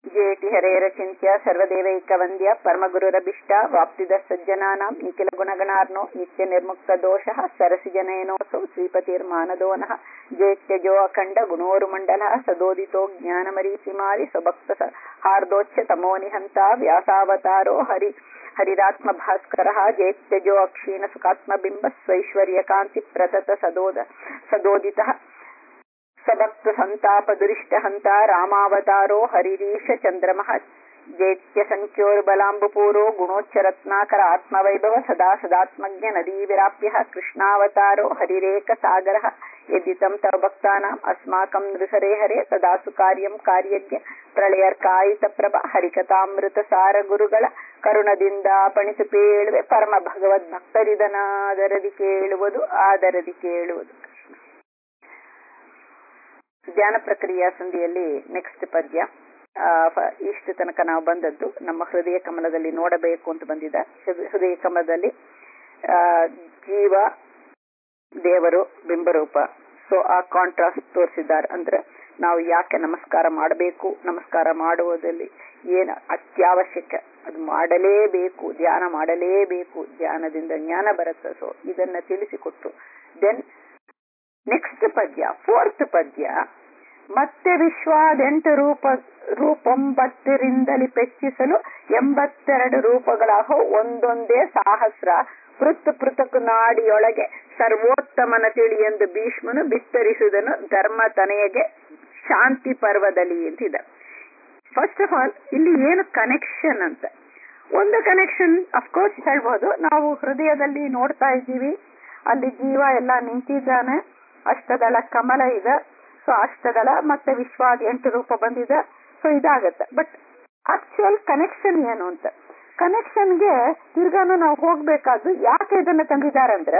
ಜೇಟಿ ಹರೇರಚಿಂತ್ಯ ಸರ್ವದೇವೈಕವಂದ್ಯ ಪರಮಗುರುರಭಿಷ್ಟ ವಾಪ್ತಿದ ಸಜ್ಜನಾನಾಂ ನಿಖಿಲ ಗುಣಗಣಾರ್ನೋ ನಿತ್ಯ ನಿರ್ಮುಕ್ತ ದೋಷಃ ಸರಸಿಜನಯನೋಸೌ ಶ್ರೀಪತಿರ್ಮಾನದೋನಃ ಜೇತ್ಯಜೋ ಅಖಂಡ ಗುಣೋರುಮಂಡಲ ಸದೋದಿತೋ ಜ್ಞಾನಮರೀಚಿಮಾರಿ ಸ್ವಭಕ್ತ ಹಾರ್ದೋಚ್ಯ ತಮೋನಿಹಂತ ವ್ಯಾಸಾವತಾರೋ ಹರಿ ಹರಿರಾತ್ಮ ಭಾಸ್ಕರ ಜೇತ್ಯಜೋ ಅಕ್ಷೀಣ ಸುಖಾತ್ಮಬಿಂಬ ಸ್ವೈಶ್ವರ್ಯ ಕಾಂತಿ ಪ್ರತತ ಸದೋದ ಸದೋದಿತ ಸಭಕ್ತ ಸಂತಾಪ ದುರಿಷ್ಟ ಹಂತ ರಾಮಾವತಾರೋ ಹರಿರೀಶ ಚಂದ್ರಮಃ ಜೇತ್ಯ ಸಂಖ್ಯೋರ್ಬಲಾಂಬುಪೂರೋ ಗುಣೋಚ್ಚರತ್ನಾಕರ ಆತ್ಮವೈಭವ ಸದಾ ಸದಾತ್ಮಜ್ಞ ನದೀ ವಿರಾಪ್ಯ ಕೃಷ್ಣಾವತಾರೋ ಹರಿರೇಕ ಸಾಗರ ಯದಿತಂ ತವ ಭಕ್ತಾನಾಂ ಅಸ್ಮಾಕಂ ನೃಹರೆ ಹರೆ ಸದಾಸು ಕಾರ್ಯಂ ಕಾರ್ಯಜ್ಞ ಪ್ರಳಯರ್ಕಾಯಿತ ಪ್ರಭ ಹರಿಕಥಾಮೃತ ಸಾರ ಗುರುಗಳ ಕರುಣದಿಂದ ಪಣಿತು ಪೇಳುವೆ ಪರಮ ಭಗವದ್ ಭಕ್ತರಿದನಾದರದಿ ಕೇಳುವುದು ಆದರದಿ ಕೇಳುವುದು ಧ್ಯಾನ ಪ್ರಕ್ರಿಯಾ ಸಂಧಿಯಲ್ಲಿ ನೆಕ್ಸ್ಟ್ ಪದ್ಯ ಇಷ್ಟು ತನಕ ನಾವು ಬಂದದ್ದು ನಮ್ಮ ಹೃದಯ ಕಮಲದಲ್ಲಿ ನೋಡಬೇಕು ಅಂತ ಬಂದಿದೆ ಹೃದಯ ಕಮಲದಲ್ಲಿ ಜೀವ ದೇವರು ಬಿಂಬರೂಪ ಸೊ ಆ ಕಾಂಟ್ರಾಸ್ಟ್ ತೋರಿಸಿದ್ದಾರೆ ಅಂದ್ರೆ ನಾವು ಯಾಕೆ ನಮಸ್ಕಾರ ಮಾಡಬೇಕು ನಮಸ್ಕಾರ ಮಾಡುವುದಲ್ಲಿ ಏನು ಅತ್ಯವಶ್ಯಕ ಅದು ಮಾಡಲೇಬೇಕು ಧ್ಯಾನ ಮಾಡಲೇಬೇಕು ಧ್ಯಾನದಿಂದ ಜ್ಞಾನ ಬರುತ್ತೆ ಸೊ ಇದನ್ನ ತಿಳಿಸಿಕೊಟ್ಟು ದೆನ್ ನೆಕ್ಸ್ಟ್ ಪದ್ಯ ಫೋರ್ತ್ ಪದ್ಯ ಮತ್ತೆ ವಿಶ್ವಾದೆಂಟು ರೂಪ ರೂಪೊಂಬತ್ತರಿಂದಲಿ ಪೆಚ್ಚಿಸಲು ಎಂಬತ್ತೆರಡು ರೂಪಗಳಾಹೋ ಒಂದೊಂದೇ ಸಾಹಸ್ರ ಪೃತ್ ಪೃಥಕ್ ನಾಡಿಯೊಳಗೆ ಸರ್ವೋತ್ತಮನ ತಿಳಿ ಎಂದು ಭೀಷ್ಮನು ಬಿತ್ತರಿಸುವುದನ್ನು ಧರ್ಮ ತನೆಯಗೆ ಶಾಂತಿ ಪರ್ವದಲ್ಲಿ ಅಂತಿದೆ ಫಸ್ಟ್ ಆಫ್ ಆಲ್ ಇಲ್ಲಿ ಏನು ಕನೆಕ್ಷನ್ ಅಂತ ಒಂದು ಕನೆಕ್ಷನ್ ಅಫ್ಕೋರ್ಸ್ ಹೇಳ್ಬೋದು ನಾವು ಹೃದಯದಲ್ಲಿ ನೋಡ್ತಾ ಇದ್ದೀವಿ ಅಲ್ಲಿ ಜೀವ ಎಲ್ಲ ನಿಂತಿದ್ದಾನೆ ಅಷ್ಟದಳ ಕಮಲ ಇದೆ ಸೊ ಅಷ್ಟದಳ ಮತ್ತೆ ವಿಶ್ವಾದ ಎಂಟು ರೂಪ ಬಂದಿದೆ ಸೊ ಇದಾಗತ್ತೆ ಬಟ್ ಆಕ್ಚುಯಲ್ ಕನೆಕ್ಷನ್ ಏನು ಅಂತ ಕನೆಕ್ಷನ್ಗೆ ತಿರ್ಗಾನು ನಾವು ಹೋಗ್ಬೇಕಾದ್ದು ಯಾಕೆ ಇದನ್ನ ತಂದಿದ್ದಾರೆ ಅಂದ್ರೆ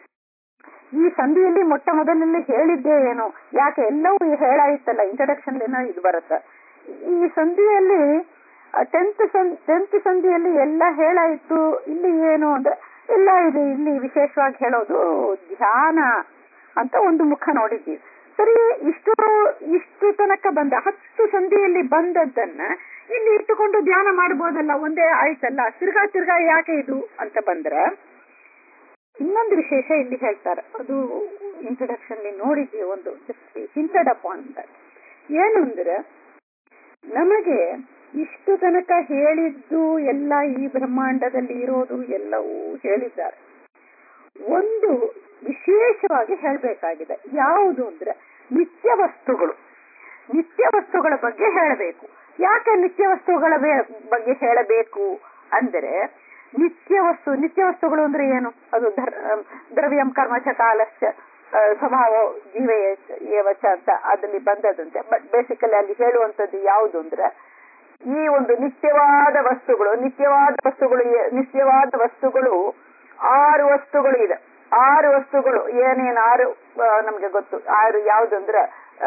ಈ ಸಂಧಿಯಲ್ಲಿ ಮೊಟ್ಟ ಮೊದಲಲ್ಲಿ ಹೇಳಿದ್ದೇ ಏನು ಯಾಕೆ ಎಲ್ಲವೂ ಹೇಳಾಯಿತಲ್ಲ ಇಂಟ್ರಡಕ್ಷನ್ ಏನೋ ಇದು ಬರುತ್ತೆ ಈ ಸಂಧಿಯಲ್ಲಿ ಟೆಂತ್ ಟೆಂತ್ ಸಂಧಿಯಲ್ಲಿ ಎಲ್ಲ ಹೇಳಾಯಿತು ಇಲ್ಲಿ ಏನು ಅಂದ್ರೆ ಎಲ್ಲ ಇದೆ ಇಲ್ಲಿ ವಿಶೇಷವಾಗಿ ಹೇಳೋದು ಧ್ಯಾನ ಅಂತ ಒಂದು ಮುಖ ನೋಡಿದ್ದೀವಿ ಸರಿ ಇಷ್ಟು ಇಷ್ಟು ತನಕ ಬಂದ ಹತ್ತು ಸಂಧಿಯಲ್ಲಿ ಬಂದದ್ದನ್ನ ಇಲ್ಲಿ ಇಟ್ಟುಕೊಂಡು ಧ್ಯಾನ ಮಾಡ್ಬೋದಲ್ಲ ಒಂದೇ ಆಯ್ತಲ್ಲ ತಿರ್ಗಾ ತಿರ್ಗಾ ಯಾಕೆ ಇದು ಅಂತ ಬಂದ್ರೆ ಇನ್ನೊಂದು ವಿಶೇಷ ಇಲ್ಲಿ ಹೇಳ್ತಾರೆ ಅದು ಇಂಟ್ರಡಕ್ಷನ್ ನೋಡಿದ್ದೀವಿ ಒಂದು ಹಿಂಟೆಡ್ ಅಪಾನ್ ಏನು ಅಂದ್ರೆ ನಮಗೆ ಇಷ್ಟು ತನಕ ಹೇಳಿದ್ದು ಎಲ್ಲ ಈ ಬ್ರಹ್ಮಾಂಡದಲ್ಲಿ ಇರೋದು ಎಲ್ಲವೂ ಹೇಳಿದ್ದಾರೆ ಒಂದು ವಿಶೇಷವಾಗಿ ಹೇಳಬೇಕಾಗಿದೆ ಯಾವುದು ಅಂದ್ರೆ ನಿತ್ಯ ವಸ್ತುಗಳು ನಿತ್ಯ ವಸ್ತುಗಳ ಬಗ್ಗೆ ಹೇಳಬೇಕು ಯಾಕೆ ನಿತ್ಯ ವಸ್ತುಗಳ ಬಗ್ಗೆ ಹೇಳಬೇಕು ಅಂದರೆ ನಿತ್ಯ ವಸ್ತು ನಿತ್ಯ ವಸ್ತುಗಳು ಅಂದ್ರೆ ಏನು ಅದು ದ್ರವ್ಯಂ ಕರ್ಮಚ ಕಾಲಶ್ಚ ಸ್ವಭಾವ ಜೀವಚ ಅಂತ ಅದಲ್ಲಿ ಬಂದದಂತೆ ಬಟ್ ಬೇಸಿಕಲಿ ಅಲ್ಲಿ ಹೇಳುವಂತದ್ದು ಯಾವುದು ಅಂದ್ರೆ ಈ ಒಂದು ನಿತ್ಯವಾದ ವಸ್ತುಗಳು ನಿತ್ಯವಾದ ವಸ್ತುಗಳು ನಿತ್ಯವಾದ ವಸ್ತುಗಳು ಆರು ವಸ್ತುಗಳು ಇದೆ ಆರು ವಸ್ತುಗಳು ಏನೇನು ಆರು ನಮ್ಗೆ ಗೊತ್ತು ಆರು ಯಾವ್ದಂದ್ರ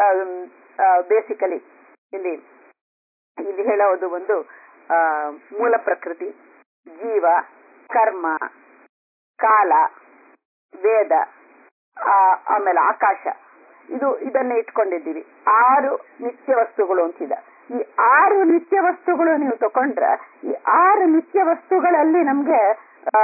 ಬೇಸಿಕಲಿ ಇಲ್ಲಿ ಇಲ್ಲಿ ಹೇಳೋದು ಒಂದು ಮೂಲ ಪ್ರಕೃತಿ ಜೀವ ಕರ್ಮ ಕಾಲ ವೇದ ಆಮೇಲೆ ಆಕಾಶ ಇದು ಇದನ್ನ ಇಟ್ಕೊಂಡಿದ್ದೀವಿ ಆರು ನಿತ್ಯ ವಸ್ತುಗಳು ಅಂತಿದೆ ಈ ಆರು ನಿತ್ಯ ವಸ್ತುಗಳು ನೀವು ತಕೊಂಡ್ರೆ ಈ ಆರು ನಿತ್ಯ ವಸ್ತುಗಳಲ್ಲಿ ನಮ್ಗೆ ಆ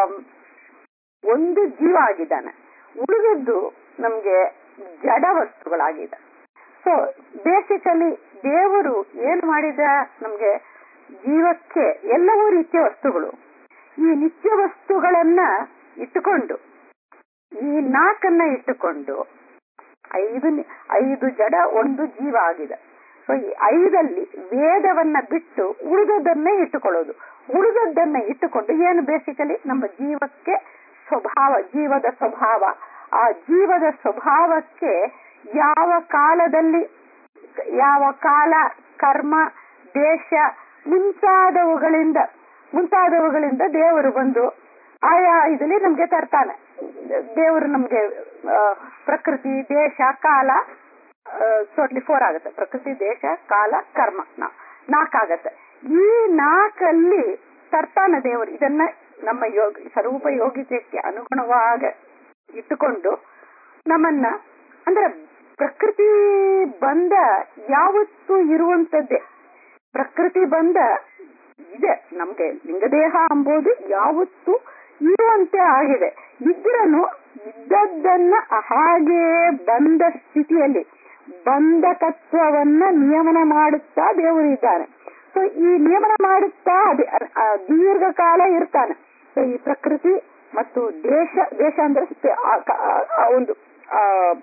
ಒಂದು ಜೀವ ಆಗಿದ್ದಾನೆ ಉಳಿದದ್ದು ನಮ್ಗೆ ಜಡ ವಸ್ತುಗಳಾಗಿದೆ ಸೊ ಬೇಸಿಕಲಿ ದೇವರು ಏನ್ ಮಾಡಿದ ನಮ್ಗೆ ಜೀವಕ್ಕೆ ಎಲ್ಲವೂ ನಿತ್ಯ ವಸ್ತುಗಳು ಈ ನಿತ್ಯ ವಸ್ತುಗಳನ್ನ ಇಟ್ಟುಕೊಂಡು ಈ ನಾಲ್ಕನ್ನ ಇಟ್ಟುಕೊಂಡು ಐದು ಐದು ಜಡ ಒಂದು ಜೀವ ಆಗಿದೆ ಸೊ ಈ ಐದಲ್ಲಿ ವೇದವನ್ನ ಬಿಟ್ಟು ಉಳಿದದ್ದನ್ನೇ ಇಟ್ಟುಕೊಳ್ಳೋದು ಉಳಿದದ್ದನ್ನ ಇಟ್ಟುಕೊಂಡು ಏನು ಬೇಸಿಕಲಿ ನಮ್ಮ ಜೀವಕ್ಕೆ ಸ್ವಭಾವ ಜೀವದ ಸ್ವಭಾವ ಆ ಜೀವದ ಸ್ವಭಾವಕ್ಕೆ ಯಾವ ಕಾಲದಲ್ಲಿ ಯಾವ ಕಾಲ ಕರ್ಮ ದೇಶ ಮುಂತಾದವುಗಳಿಂದ ಮುಂತಾದವುಗಳಿಂದ ದೇವರು ಬಂದು ಆಯಾ ಇದರಲ್ಲಿ ನಮ್ಗೆ ತರ್ತಾನೆ ದೇವರು ನಮ್ಗೆ ಪ್ರಕೃತಿ ದೇಶ ಕಾಲ ಟೋಟ್ಲಿ ಫೋರ್ ಆಗುತ್ತೆ ಪ್ರಕೃತಿ ದೇಶ ಕಾಲ ಕರ್ಮ ನಾಲ್ಕಾಗತ್ತೆ ಈ ನಾಲ್ಕಲ್ಲಿ ತರ್ತಾನೆ ದೇವರು ಇದನ್ನ ನಮ್ಮ ಯೋಗ ಸ್ವರೂಪ ಯೋಗಿತಕ್ಕೆ ಅನುಗುಣವಾಗ ಇಟ್ಟುಕೊಂಡು ನಮ್ಮನ್ನ ಅಂದ್ರೆ ಪ್ರಕೃತಿ ಬಂದ ಯಾವತ್ತೂ ಇರುವಂತದ್ದೇ ಪ್ರಕೃತಿ ಬಂದ ಇದೆ ನಮ್ಗೆ ಲಿಂಗದೇಹ ಅಂಬೋದು ಯಾವತ್ತೂ ಇರುವಂತೆ ಆಗಿದೆ ಇದ್ರನು ಇದ್ದದ್ದನ್ನ ಹಾಗೇ ಬಂದ ಸ್ಥಿತಿಯಲ್ಲಿ ಬಂಧಕತ್ವವನ್ನ ನಿಯಮನ ಮಾಡುತ್ತಾ ದೇವರು ಇದ್ದಾನೆ ಸೊ ಈ ನಿಯಮನ ಮಾಡುತ್ತಾ ಅದೇ ಆ ದೀರ್ಘಕಾಲ ಇರ್ತಾನೆ ಸೊ ಈ ಪ್ರಕೃತಿ ಮತ್ತು ದೇಶ ದೇಶ ಅಂದ್ರೆ ಸ್ಪೇ- ಆ ಕ- ಆ- ಆ ಒಂದು ಆ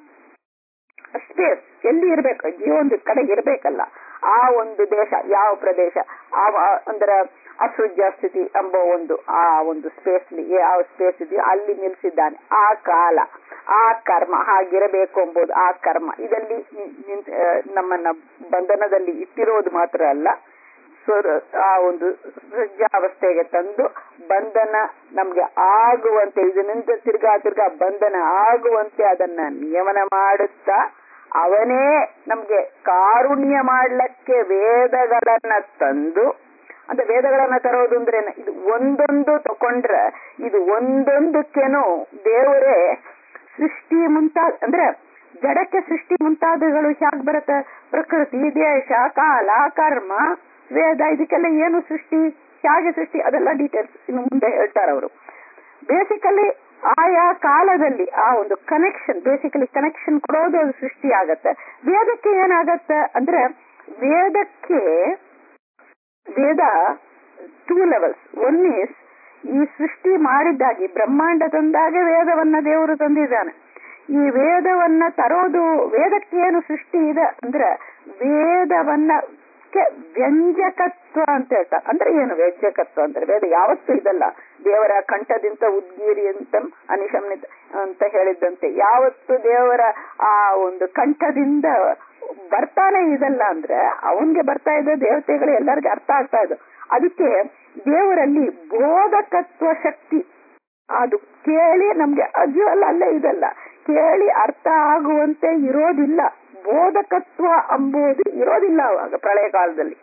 ಸ್ಪೇಸ್ ಎಲ್ಲಿ ಇರ್ಬೇಕು ಜೀವ ಒಂದು ಕಡೆ ಇರ್ಬೇಕಲ್ಲ ಆ ಒಂದು ದೇಶ ಯಾವ ಪ್ರದೇಶ ಆ ಆ- ಅಂದ್ರೆ ಅಸೃಜ್ಯ ಸ್ಥಿತಿ ಎಂಬ ಒಂದು ಆ ಒಂದು ಸ್ಪೇಸ್ ಯಾವ ಸ್ಪೇಸ್ ಇದೆಯೋ ಅಲ್ಲಿ ನಿಲ್ಸಿದ್ದಾನೆ ಆ ಕಾಲ ಆ ಕರ್ಮ ಹಾಗಿರಬೇಕು ಎಂಬುದು ಆ ಕರ್ಮ ಇದರಲ್ಲಿ ನಿ- ನಿಂತ್- ಆ, ನಮ್ಮನ್ನ ಬಂಧನದಲ್ಲಿ ಇಟ್ಟಿರೋದು ಮಾತ್ರ ಅಲ್ಲ ಸುರ ಆ ಒಂದು ಸೃಜಾವಸ್ಥೆಗೆ ತಂದು ಬಂಧನ ನಮ್ಗೆ ಆಗುವಂತೆ ಇದರಿಂದ ತಿರ್ಗಾ ತಿರ್ಗಾ ಬಂಧನ ಆಗುವಂತೆ ಅದನ್ನ ನಿಯಮನ ಮಾಡುತ್ತಾ ಅವನೇ ನಮ್ಗೆ ಕಾರುಣ್ಯ ಮಾಡ್ಲಕ್ಕೆ ವೇದಗಳನ್ನ ತಂದು ಅಂದ್ರೆ ವೇದಗಳನ್ನ ತರೋದು ಅಂದ್ರೆ ಏನು? ಇದು ಒಂದೊಂದು ತಕೊಂಡ್ರೆ ಇದು ಒಂದೊಂದಕ್ಕೇನು ದೇವರೇ ಸೃಷ್ಟಿ ಮುಂತಾದ ಅಂದ್ರೆ ಜಡಕ್ಕೆ ಸೃಷ್ಟಿ ಮುಂತಾದಗಳು ಹೇಗ್ ಬರುತ್ತೆ ಪ್ರಕೃತಿ ದೇಶ ಕಾಲ ಕರ್ಮ ವೇದ ಇದಕ್ಕೆಲ್ಲ ಏನು ಸೃಷ್ಟಿ ಹೇಗೆ ಸೃಷ್ಟಿ ಅದೆಲ್ಲ ಡೀಟೇಲ್ಸ್ ಇನ್ನು ಮುಂದೆ ಹೇಳ್ತಾರೆ ಅವರು ಬೇಸಿಕಲಿ ಆಯಾ ಕಾಲದಲ್ಲಿ ಆ ಒಂದು ಕನೆಕ್ಷನ್ ಬೇಸಿಕಲಿ ಕನೆಕ್ಷನ್ ಕೊಡೋದು ಅದು ಸೃಷ್ಟಿ ಆಗತ್ತೆ ವೇದಕ್ಕೆ ಏನಾಗತ್ತೆ ಅಂದ್ರೆ ವೇದಕ್ಕೆ Veda two levels one is ಈ ಸೃಷ್ಟಿ ಮಾಡಿದ್ದಾಗಿ ಬ್ರಹ್ಮಾಂಡ ತಂದಾಗೆ ವೇದವನ್ನ ದೇವರು ತಂದಿದ್ದಾನೆ ಈ ವೇದವನ್ನ ತರೋದು ವೇದಕ್ಕೆ ಏನು ಸೃಷ್ಟಿ ಇದೆ ಅಂದ್ರೆ ವೇದವನ್ನ ಕ್ಕೆ ವ್ಯಂಜಕತ್ವ ಅಂತ ಹೇಳ್ತಾರೆ ಅಂದ್ರೆ ಏನು ವ್ಯಂಜಕತ್ವ ಅಂದ್ರೆ ವೇದ ಯಾವತ್ತೂ ಇದಲ್ಲ ದೇವರ ಕಂಠದಿಂದ ಉದ್ಗೀರಿ ಅಂತ ಅನಿಶಮ್ನಿತ ಅಂತ ಹೇಳಿದ್ದಂತೆ ಯಾವತ್ತು ದೇವರ ಆ ಒಂದು ಕಂಠದಿಂದ ಬರ್ತಾನೆ ಇದಲ್ಲ ಅಂದ್ರೆ ಅವನ್ಗೆ ಬರ್ತಾ ಇದೆ ದೇವತೆಗಳು ಎಲ್ಲರಿಗೂ ಅರ್ಥ ಆಗ್ತಾ ಇದೆ ಅದಕ್ಕೆ ದೇವರಲ್ಲಿ ಬೋಧಕತ್ವ ಶಕ್ತಿ ಅದು ಕೇಳಿ ನಮ್ಗೆ ಅಜ್ಜು ಅಲ್ಲ ಅಲ್ಲೇ ಇದಲ್ಲ ಕೇಳಿ ಅರ್ಥ ಆಗುವಂತೆ ಇರೋದಿಲ್ಲ ಬೋಧಕತ್ವ ಅಂಬುದು ಇರೋದಿಲ್ಲ ಅವಾಗ ಪ್ರಳಯ ಕಾಲದಲ್ಲಿ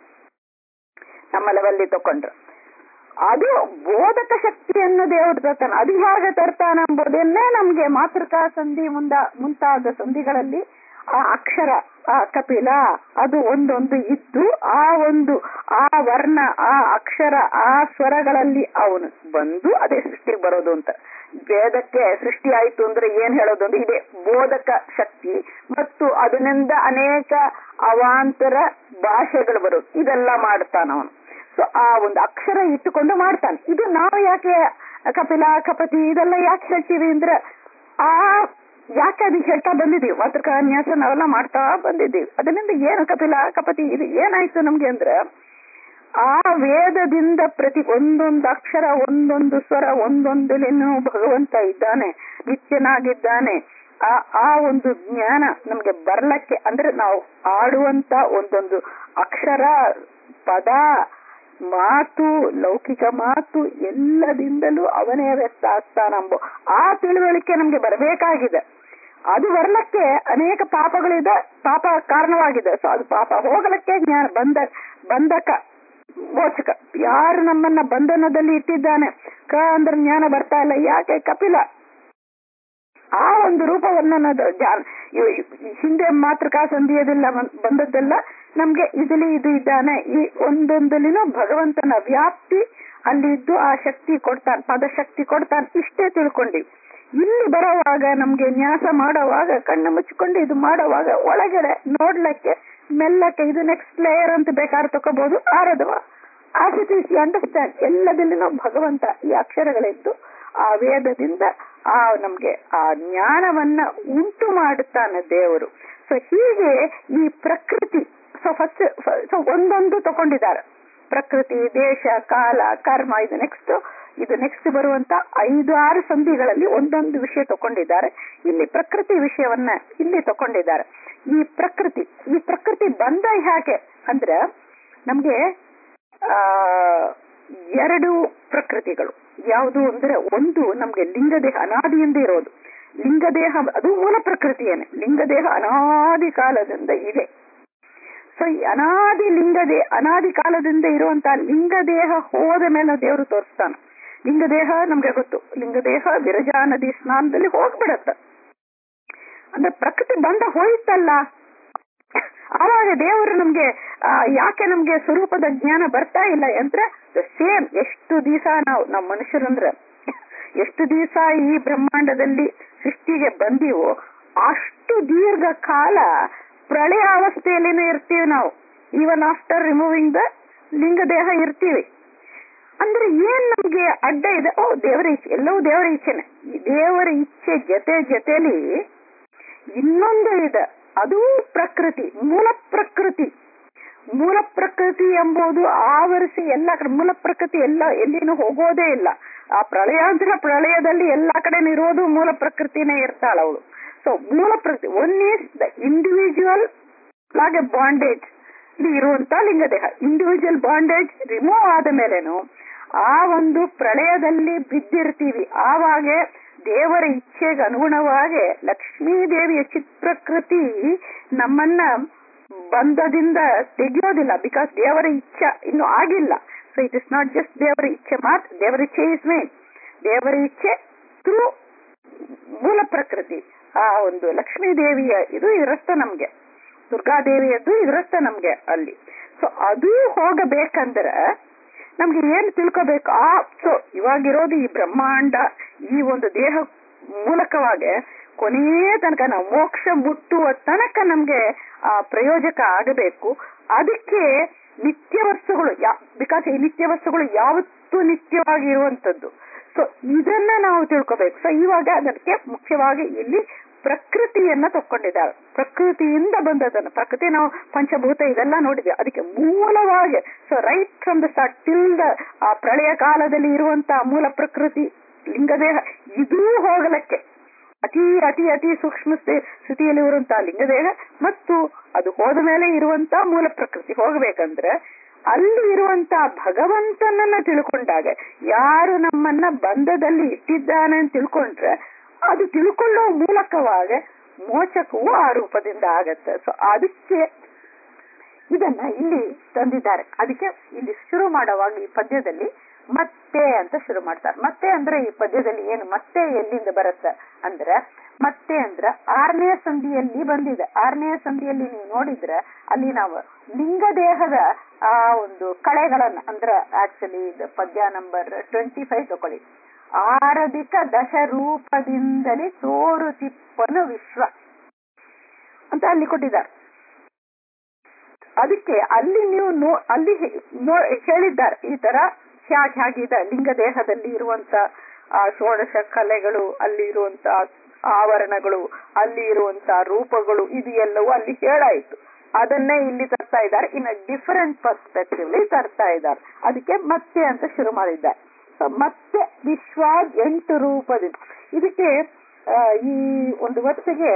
ನಮ್ಮ ಲೆವೆಲ್ಲಿ ತಕೊಂಡ್ರೆ ಅದು ಬೋಧಕ ಶಕ್ತಿಯನ್ನು ದೇವರು ತರ್ತಾನೆ ಅದು ಹೇಗೆ ತರ್ತಾನೆ ಎಂಬುದನ್ನೇ ನಮ್ಗೆ ಮಾತೃಕಾ ಸಂಧಿ ಮುಂದ ಮುಂತಾದ ಸಂಧಿಗಳಲ್ಲಿ ಆ ಅಕ್ಷರ ಆ ಕಪಿಲ ಅದು ಒಂದೊಂದು ಇದ್ದು ಆ ಒಂದು ಆ ವರ್ಣ ಆ ಅಕ್ಷರ ಆ ಸ್ವರಗಳಲ್ಲಿ ಅವನು ಬಂದು ಅದೇ ಸೃಷ್ಟಿಗೆ ಬರೋದು ಅಂತ ವೇದಕ್ಕೆ ಸೃಷ್ಟಿ ಆಯ್ತು ಅಂದ್ರೆ ಏನ್ ಹೇಳೋದು ಅಂದ್ರೆ ಇದೇ ಬೋಧಕ ಶಕ್ತಿ ಮತ್ತು ಅದರಿಂದ ಅನೇಕ ಅವಾಂತರ ಭಾಷೆಗಳು ಬರೋದು ಇದೆಲ್ಲ ಮಾಡ್ತಾನ ಅವನು ಸೊ ಆ ಒಂದು ಅಕ್ಷರ ಇಟ್ಟುಕೊಂಡು ಮಾಡ್ತಾನೆ ಇದು ನಾವು ಯಾಕೆ ಕಪಿಲ ಕಪತಿ ಇದೆಲ್ಲ ಯಾಕೆ ಹೇಳ್ತೀವಿ ಅಂದ್ರೆ ಆ ಯಾಕೆ ಅದಕ್ಕೆ ಹೇಳ್ತಾ ಬಂದಿದೀವಿ ಮಾತೃಕಾನ್ಯಾಸ ನಾವೆಲ್ಲ ಮಾಡ್ತಾ ಬಂದಿದ್ದೀವಿ ಅದರಿಂದ ಏನು ಕಪಿಲ ಕಪತಿ ಇದು ಏನಾಯ್ತು ನಮ್ಗೆ ಅಂದ್ರೆ ಆ ವೇದದಿಂದ ಪ್ರತಿ ಒಂದೊಂದು ಅಕ್ಷರ ಒಂದೊಂದು ಸ್ವರ ಒಂದೊಂದಲೇನು ಭಗವಂತ ಇದ್ದಾನೆ ನಿತ್ಯನಾಗಿದ್ದಾನೆ ಆ ಆ ಒಂದು ಜ್ಞಾನ ನಮ್ಗೆ ಬರ್ಲಕ್ಕೆ ಅಂದ್ರೆ ನಾವು ಆಡುವಂತ ಒಂದೊಂದು ಅಕ್ಷರ ಪದ ಮಾತು ಲೌಕಿಕ ಮಾತು ಎಲ್ಲದಿಂದಲೂ ಅವನೇ ವ್ಯಕ್ತ ಆಗ್ತಾನಂಬೋ ಆ ತಿಳುವಳಿಕೆ ನಮ್ಗೆ ಬರಬೇಕಾಗಿದೆ ಅದು ಬರ್ಲಕ್ಕೆ ಅನೇಕ ಪಾಪಗಳಿದೆ ಪಾಪ ಕಾರಣವಾಗಿದೆ ಸೊ ಅದು ಪಾಪ ಹೋಗಲಕ್ಕೆ ಜ್ಞಾನ ಬಂದ ಬಂಧಕ ಮೋಚಕ ಯಾರು ನಮ್ಮನ್ನ ಬಂಧನದಲ್ಲಿ ಇಟ್ಟಿದ್ದಾನೆ ಕ ಅಂದ್ರೆ ಜ್ಞಾನ ಬರ್ತಾ ಇಲ್ಲ ಯಾಕೆ ಕಪಿಲ ಆ ಒಂದು ರೂಪವನ್ನ ನಾದು ಜಾ- ಇವ್- ಇವ್- ಹಿಂದೆ ಮಾತೃಕಾ ಸಂಧಿಯದೆಲ್ಲ ಬಂ- ಬಂದದ್ದೆಲ್ಲ ನಮ್ಗೆ ಇದಲಿ ಇದು ಇದ್ದಾನೆ ಈ ಒಂದೊಂದಲಿನೂ ಭಗವಂತನ ವ್ಯಾಪ್ತಿ ಅಲ್ಲಿ ಇದ್ದು ಆ ಶಕ್ತಿ ಕೊಡ್ತಾನೆ ಪದಶಕ್ತಿ ಕೊಡ್ತಾನೆ ಇಷ್ಟೇ ತಿಳ್ಕೊಂಡಿ ಇಲ್ಲಿ ಬರೋವಾಗ ನಮ್ಗೆ ನ್ಯಾಸ ಮಾಡೋವಾಗ ಕಣ್ಣು ಮುಚ್ಕೊಂಡು ಇದು ಮಾಡೋವಾಗ ಒಳಗಡೆ ನೋಡ್ಲಕ್ಕೆ ಮೆಲ್ಲಕ್ಕೆ ಇದು ನೆಕ್ಸ್ಟ್ ಲೇಯರ್ ಅಂತ ಬೇಕಾದ್ರೆ ತಕೋಬಹುದು ಆರದವ ಆಸ್ ಇಟ್ ಈಸ್ ಅಂಡರ್ಸ್ಟ್ಯಾಂಡ್ ಎಲ್ಲದಲ್ಲಿನೂ ಭಗವಂತ ಈ ಅಕ್ಷರಗಳಿದ್ದು ಆ ವೇದದಿಂದ ಆ ನಮ್ಗೆ ಆ ಜ್ಞಾನವನ್ನ ಉಂಟು ಮಾಡುತ್ತಾನೆ ದೇವರು ಸೊ ಹೀಗೆ ಈ ಪ್ರಕೃತಿ ಸೊ ಫಸ್ಟ್ ಸೊ ಒಂದೊಂದು ತಗೊಂಡಿದ್ದಾರೆ ಪ್ರಕೃತಿ ದೇಶ ಕಾಲ ಕರ್ಮ ಇದು ನೆಕ್ಸ್ಟ್ ಇದು ನೆಕ್ಸ್ಟ್ ಬರುವಂತ ಐದು ಆರು ಸಂಧಿಗಳಲ್ಲಿ ಒಂದೊಂದು ವಿಷಯ ತಗೊಂಡಿದ್ದಾರೆ ಇಲ್ಲಿ ಪ್ರಕೃತಿ ವಿಷಯವನ್ನ ಇಲ್ಲಿ ತಗೊಂಡಿದ್ದಾರೆ ಈ ಪ್ರಕೃತಿ ಈ ಪ್ರಕೃತಿ ಬಂದ ಹೇಗೆ ಅಂದ್ರೆ ನಮ್ಗೆ ಆ ಎರಡು ಪ್ರಕೃತಿಗಳು ಯಾವುದು ಅಂದ್ರೆ ಒಂದು ನಮ್ಗೆ ಲಿಂಗದೇಹ ಅನಾದಿಯಿಂದ ಇರೋದು ಲಿಂಗದೇಹ ಅದು ಮೂಲ ಪ್ರಕೃತಿಯೇನೆ ಲಿಂಗದೇಹ ಅನಾದಿ ಕಾಲದಿಂದ ಇದೆ ಸೊ ಈ ಅನಾದಿ ಲಿಂಗದೇ ಅನಾದಿ ಕಾಲದಿಂದ ಇರುವಂತಹ ಲಿಂಗದೇಹ ಹೋದ ಮೇಲೆ ದೇವರು ತೋರಿಸ್ತಾನೆ ಲಿಂಗದೇಹ ನಮ್ಗೆ ಗೊತ್ತು ಲಿಂಗದೇಹ ವಿರಜಾ ನದಿ ಸ್ನಾನದಲ್ಲಿ ಹೋಗ್ಬಿಡತ್ತ ಅಂದ್ರೆ ಪ್ರಕೃತಿ ಬಂದ ಹೋಯ್ತಲ್ಲ ಆವಾಗ ದೇವರು ನಮ್ಗೆ ಆ, ಯಾಕೆ ನಮ್ಗೆ ಸ್ವರೂಪದ ಜ್ಞಾನ ಬರ್ತಾ ಇಲ್ಲ ಅಂದ್ರೆ ಸೇಮ್ ಎಷ್ಟು ದಿವಸ ನಾವು ನಾವು ಮನುಷ್ಯರಂದ್ರ ಎಷ್ಟು ದಿವಸ ಈ ಬ್ರಹ್ಮಾಂಡದಲ್ಲಿ ಸೃಷ್ಟಿಗೆ ಬಂದೀವೋ ಅಷ್ಟು ದೀರ್ಘ ಕಾಲ ಪ್ರಳಯ ಅವಸ್ಥೆಯಲ್ಲಿನೇ ಇರ್ತೀವಿ ನಾವು ಈವನ್ ಆಫ್ಟರ್ ರಿಮೂವಿಂಗ್ ದ ಲಿಂಗ ದೇಹ ಇರ್ತೀವಿ ಅಂದ್ರೆ ಏನ್ ನಮ್ಗೆ ಅಡ್ಡ ಇದೆ ಓ ದೇವರ ಇಚ್ಛೆ ಎಲ್ಲವೂ ದೇವರ ಇಚ್ಛೆನೆ ಈ ದೇವರ ಇಚ್ಛೆ ಜೊತೆ ಜೊತೆಲಿ ಇನ್ನೊಂದು ಇದೆ ಅದು ಪ್ರಕೃತಿ ಮೂಲ ಪ್ರಕೃತಿ ಮೂಲ ಪ್ರಕೃತಿ ಎಂಬುದು ಆವರಿಸಿ ಎಲ್ಲ ಕಡೆ ಮೂಲ ಪ್ರಕೃತಿ ಎಲ್ಲ ಎಲ್ಲಿನೂ ಹೋಗೋದೇ ಇಲ್ಲ ಆ ಪ್ರಳಯಾಂತರ ಪ್ರಳಯದಲ್ಲಿ ಎಲ್ಲಾ ಕಡೆ ಇರೋದು ಮೂಲ ಪ್ರಕೃತಿನೇ ಇರ್ತಾಳ ಅವಳು ಸೊ ಮೂಲ ಪ್ರಕೃತಿ ಒನ್ ಈಸ್ ದ ಇಂಡಿವಿಜುವಲ್ ಹಾಗೆ ಬಾಂಡೇಜ್ ಇಲ್ಲಿ ಇರುವಂತ ಲಿಂಗದೇಹ ಇಂಡಿವಿಜುವಲ್ ಬಾಂಡೇಜ್ ರಿಮೂವ್ ಆದ ಮೇಲೇನು ಆ ಒಂದು ಪ್ರಳಯದಲ್ಲಿ ಬಿದ್ದಿರ್ತೀವಿ ಆವಾಗ ದೇವರ ಇಚ್ಛೆಗೆ ಅನುಗುಣವಾಗಿ ಲಕ್ಷ್ಮೀ ದೇವಿಯ ಚಿತ್ರಕೃತಿ ನಮ್ಮನ್ನ ಬಂಧದಿಂದ ತೆಗೆಯೋದಿಲ್ಲ ಬಿಕಾಸ್ ದೇವರ ಇಚ್ಛೆ ಇನ್ನು ಆಗಿಲ್ಲ so it is not just ದೇವರ ಇಚ್ಛೆ ಮಾತ್ರ ದೇವರ ಇಚ್ಛೆ ಇಸ್ ಮೇನ್ ದೇವರ ಇಚ್ಛೆ ಥ್ರೂ ಮೂಲ ಪ್ರಕೃತಿ ಆ ಒಂದು ಲಕ್ಷ್ಮೀ ದೇವಿಯ ಇದು ಇರತ್ತ ನಮ್ಗೆ ದುರ್ಗಾದೇವಿಯದ್ದು ಇರತ್ತ ನಮ್ಗೆ ಅಲ್ಲಿ ಸೊ ಅದು ಹೋಗಬೇಕಂದ್ರೆ ನಮ್ಗೆ ಏನ್ ತಿಳ್ಕೋಬೇಕು ಆ ಸೊ ಇವಾಗಿರೋದು ಈ ಬ್ರಹ್ಮಾಂಡ ಈ ಒಂದು ದೇಹ ಮೂಲಕವಾಗಿ ಕೊನೆಯ ತನಕ ನಾವು ಮೋಕ್ಷ ಮುಟ್ಟುವ ತನಕ ನಮ್ಗೆ ಆ ಪ್ರಯೋಜಕ ಆಗಬೇಕು ಅದಕ್ಕೆ ನಿತ್ಯ ವಸ್ತುಗಳು ಬಿಕಾಸ್ ಈ ನಿತ್ಯ ವಸ್ತುಗಳು ಯಾವತ್ತೂ ನಿತ್ಯವಾಗಿ ಇರುವಂತದ್ದು ಸೊ ಇದನ್ನ ನಾವು ತಿಳ್ಕೋಬೇಕು ಸೊ ಇವಾಗ ಅದಕ್ಕೆ ಮುಖ್ಯವಾಗಿ ಇಲ್ಲಿ ಪ್ರಕೃತಿಯನ್ನ ತಕ್ಕೊಂಡಿದ್ದಾರೆ ಪ್ರಕೃತಿಯಿಂದ ಬಂದದನ್ನು ಪ್ರಕೃತಿ ನಾವು ಪಂಚಭೂತ ಇದೆಲ್ಲ ನೋಡಿದ್ವಿ ಅದಕ್ಕೆ ಮೂಲವಾಗಿ so right from the start till the ಆ ಪ್ರಳಯ ಕಾಲದಲ್ಲಿ ಇರುವಂತಹ ಮೂಲ ಪ್ರಕೃತಿ ಲಿಂಗದೇಹ ಇದೂ ಹೋಗಲಕ್ಕೆ ಅತಿ ಅತಿ ಅತಿ ಸೂಕ್ಷ್ಮ ಸ್ಥಿತಿಯಲ್ಲಿ ಇರುವಂತಹ ಲಿಂಗದೇಹ ಮತ್ತು ಅದು ಹೋದ ಮೇಲೆ ಇರುವಂತಹ ಮೂಲ ಪ್ರಕೃತಿ ಹೋಗಬೇಕಂದ್ರೆ ಅಲ್ಲಿ ಇರುವಂತಹ ಭಗವಂತನನ್ನ ತಿಳ್ಕೊಂಡಾಗ ಯಾರು ನಮ್ಮನ್ನ ಬಂಧದಲ್ಲಿ ಇಟ್ಟಿದ್ದಾನೆ ಅಂತ ತಿಳ್ಕೊಂಡ್ರೆ ಅದು ತಿಳ್ಕೊಳ್ಳೋ ಮೂಲಕವಾಗಿ ಮೋಚಕವು ಆ ರೂಪದಿಂದ ಆಗತ್ತೆ ಸೊ ಅದಕ್ಕೆ ಇದನ್ನ ಇಲ್ಲಿ ತಂದಿದ್ದಾರೆ ಅದಕ್ಕೆ ಇಲ್ಲಿ ಶುರು ಮಾಡುವಾಗ ಈ ಪದ್ಯದಲ್ಲಿ ಮತ್ತೆ ಅಂತ ಶುರು ಮಾಡ್ತಾರೆ ಮತ್ತೆ ಅಂದ್ರೆ ಈ ಪದ್ಯದಲ್ಲಿ ಏನು ಮತ್ತೆ ಎಲ್ಲಿಂದ ಬರುತ್ತೆ ಅಂದ್ರೆ ಮತ್ತೆ ಅಂದ್ರ ಆರನೇ ಸಂಧಿಯಲ್ಲಿ ಬಂದಿದೆ ಆರನೇ ಸಂಧಿಯಲ್ಲಿ ನೀವು ನೋಡಿದ್ರೆ ಅಲ್ಲಿ ನಾವು ಲಿಂಗ ದೇಹದ ಆ ಒಂದು ಕಳೆಗಳನ್ನ ಅಂದ್ರೆ ಆಕ್ಚುಲಿ ಇದು ಪದ್ಯ ನಂಬರ್ ಟ್ವೆಂಟಿ ಫೈವ್ ತಗೊಳ್ಳಿ ಆರಧಿಕ ದಶರೂಪದಿಂದಲೇ ತೋರುತಿಪ್ಪನು ವಿಶ್ವ ಅಂತ ಅಲ್ಲಿ ಕೊಟ್ಟಿದ್ದಾರೆ ಅದಕ್ಕೆ ಅಲ್ಲಿ ನೀವು ನೋ ಅಲ್ಲಿ ಹೇಳಿದ್ದಾರೆ ಈ ತರ ಹ್ಯಾಗ್ ಹೇಗಿದೆ ಲಿಂಗ ದೇಹದಲ್ಲಿ ಇರುವಂತ ಆ ಷೋಡಶ ಕಲೆಗಳು ಅಲ್ಲಿ ಇರುವಂತ ಆವರಣಗಳು ಅಲ್ಲಿ ಇರುವಂತ ರೂಪಗಳು ಇದು ಎಲ್ಲವೂ ಅಲ್ಲಿ ಹೇಳಾಯ್ತು ಅದನ್ನೇ ಇಲ್ಲಿ ತರ್ತಾ ಇದ್ದಾರೆ ಇನ್ ಡಿಫರೆಂಟ್ ಪರ್ಸ್ಪೆಕ್ಟಿವ್ ತರ್ತಾ ಇದ್ದಾರೆ ಅದಕ್ಕೆ ಮತ್ತೆ ಅಂತ ಶುರು ಮಾಡಿದ್ದಾರೆ ಮತ್ತೆ ವಿಶ್ವಾದ್ ಎಂಟು ರೂಪದಿಂದ ಇದಕ್ಕೆ ಈ ಒಂದು ವರ್ಷಗೆ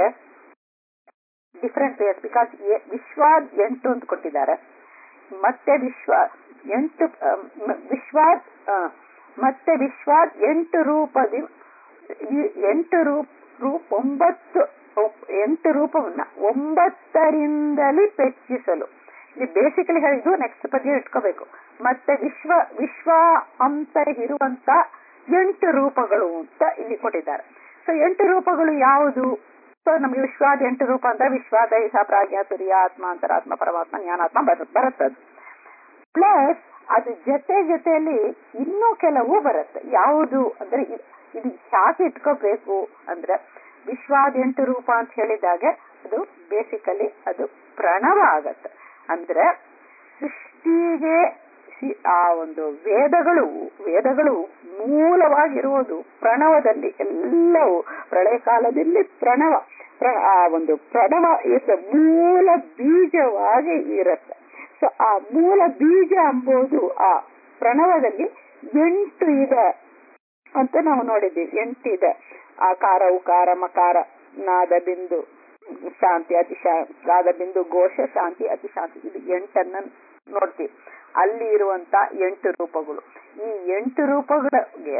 ಡಿಫರೆಂಟ್ ವೇಸ್ ಬಿಕಾಸ್ ವಿಶ್ವಾದ್ ಎಂಟು ಅಂತ ಕೊಟ್ಟಿದ್ದಾರೆ ಮತ್ತೆ ವಿಶ್ವ ಎಂಟು ವಿಶ್ವಾದ್ ಮತ್ತೆ ವಿಶ್ವಾದ್ ಎಂಟು ರೂಪದಿ ಎಂಟು ರೂಪ ರೂಪ ಒಂಬತ್ತು ಎಂಟು ರೂಪವನ್ನ ಒಂಬತ್ತರಿಂದಲೇ ಪೆಚ್ಚಿಸಲು ಇಲ್ಲಿ ಬೇಸಿಕಲಿ ಹೇಳಿದ್ದು ನೆಕ್ಸ್ಟ್ ಪದ್ಯ ಇಟ್ಕೋಬೇಕು ಮತ್ತೆ ವಿಶ್ವ ವಿಶ್ವ ಅಂತ ಇರುವಂತ ಎಂಟು ರೂಪಗಳು ಅಂತ ಇಲ್ಲಿ ಕೊಟ್ಟಿದ್ದಾರೆ ಸೊ ಎಂಟು ರೂಪಗಳು ಯಾವುದು ಸೊ ನಮ್ಗೆ ವಿಶ್ವಾದ ಎಂಟು ರೂಪ ಅಂದ್ರೆ ವಿಶ್ವಾದ ಈಶಾ ಪ್ರಾಜ್ಞ ತುರಿಯ ಆತ್ಮ ಅಂತರಾತ್ಮ ಪರಮಾತ್ಮ ಜ್ಞಾನಾತ್ಮ ಬರುತ್ತದು ಪ್ಲಸ್ ಅದು ಜೊತೆ ಜೊತೆಯಲ್ಲಿ ಇನ್ನೂ ಕೆಲವು ಬರುತ್ತೆ ಯಾವುದು ಅಂದ್ರೆ ಇದು ಯಾಕೆ ಇಟ್ಕೋಬೇಕು ಅಂದ್ರೆ ವಿಶ್ವಾದ ಎಂಟು ರೂಪ ಅಂತ ಹೇಳಿದಾಗ ಅದು ಬೇಸಿಕಲಿ ಅದು ಪ್ರಣವ ಆಗತ್ತೆ ಅಂದ್ರೆ ಸೃಷ್ಟಿಗೆ ಆ ಒಂದು ವೇದಗಳು ವೇದಗಳು ಮೂಲವಾಗಿರುವುದು ಪ್ರಣವದಲ್ಲಿ ಎಲ್ಲವೂ ಪ್ರಳಯ ಕಾಲದಲ್ಲಿ ಪ್ರಣವ ಆ ಒಂದು ಪ್ರಣವ ಇಸ್ ಮೂಲ ಬೀಜವಾಗಿ ಇರುತ್ತೆ ಸೊ ಆ ಮೂಲ ಬೀಜ ಎಂಬುದು ಆ ಪ್ರಣವದಲ್ಲಿ ಎಂಟು ಇದೆ ಅಂತ ನಾವು ನೋಡಿದ್ದೀವಿ ಎಂಟಿದೆ ಆಕಾರ ಉಕಾರ ಮಕಾರ ನಾದ ಬಿಂದು ಶಾಂತಿ ಅತಿ ನಾದ ಬಿಂದು ಘೋಷ ಶಾಂತಿ ಅತಿ ಶಾಂತಿ ಇದು ಎಂಟನ್ನ ನೋಡ್ತೀವಿ ಅಲ್ಲಿ ಇರುವಂತ ಎಂಟು ರೂಪಗಳು ಈ ಎಂಟು ರೂಪಗಳಿಗೆ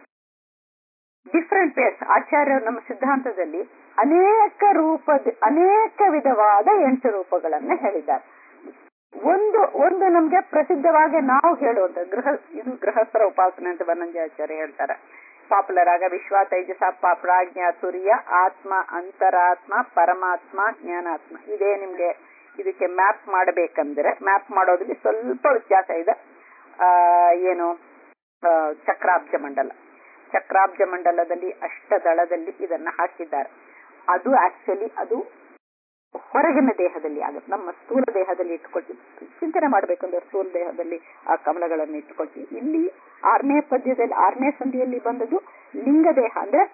ಡಿಫ್ರೆಂಟ್ ವೇಸ್ ಆಚಾರ್ಯರು ನಮ್ಮ ಸಿದ್ಧಾಂತದಲ್ಲಿ ಅನೇಕ ರೂಪದ ಅನೇಕ ವಿಧವಾದ ಎಂಟು ರೂಪಗಳನ್ನ ಹೇಳಿದ್ದಾರೆ ಒಂದು ಒಂದು ನಮ್ಗೆ ಪ್ರಸಿದ್ಧವಾಗಿ ನಾವು ಹೇಳುವಂತ ಗೃಹ ಇದು ಗೃಹಸ್ಥರ ಉಪಾಸನೆ ಅಂತ ಬನ್ನಂಜಾಚಾರ್ಯ ಹೇಳ್ತಾರೆ ಪಾಪ್ಯುಲರ್ ಆಗ ವಿಶ್ವ ತೈಜಸ ಪ್ರಾಜ್ಞ ತುರ್ಯ ಆತ್ಮ ಅಂತರಾತ್ಮ ಪರಮಾತ್ಮ ಜ್ಞಾನಾತ್ಮ ಇದೇ ನಿಮ್ಗೆ ಇದಕ್ಕೆ ಮ್ಯಾಪ್ ಮಾಡಬೇಕಂದ್ರೆ ಮ್ಯಾಪ್ ಮಾಡೋದ್ರಲ್ಲಿ ಸ್ವಲ್ಪ ವ್ಯತ್ಯಾಸ ಇದೆ ಆ, ಏನು ಆ, ಚಕ್ರಾಬ್ಜ ಮಂಡಲ ಚಕ್ರಾಬ್ಜ ಮಂಡಲದಲ್ಲಿ ಅಷ್ಟದಳದಲ್ಲಿ ಇದನ್ನ ಹಾಕಿದ್ದಾರೆ ಅದು ಆಕ್ಚುಲಿ ಅದು ಹೊರಗಿನ ದೇಹದಲ್ಲಿ ಆಗುತ್ತೆ ನಮ್ಮ ಸ್ಥೂಲ ದೇಹದಲ್ಲಿ ಇಟ್ಕೊಳ್ತೀವಿ ಚಿಂತನೆ ಮಾಡ್ಬೇಕಂದ್ರೆ ಸ್ಥೂಲ ದೇಹದಲ್ಲಿ ಆ ಕಮಲಗಳನ್ನು ಇಟ್ಕೊಳ್ತೀವಿ ಇಲ್ಲಿ ಆರನೇ ಪದ್ಯದಲ್ಲಿ ಆರನೇ ಸಂಧಿಯಲ್ಲಿ ಬಂದದ್ದು ಲಿಂಗ ದೇಹ ಅಂದ್ರೆ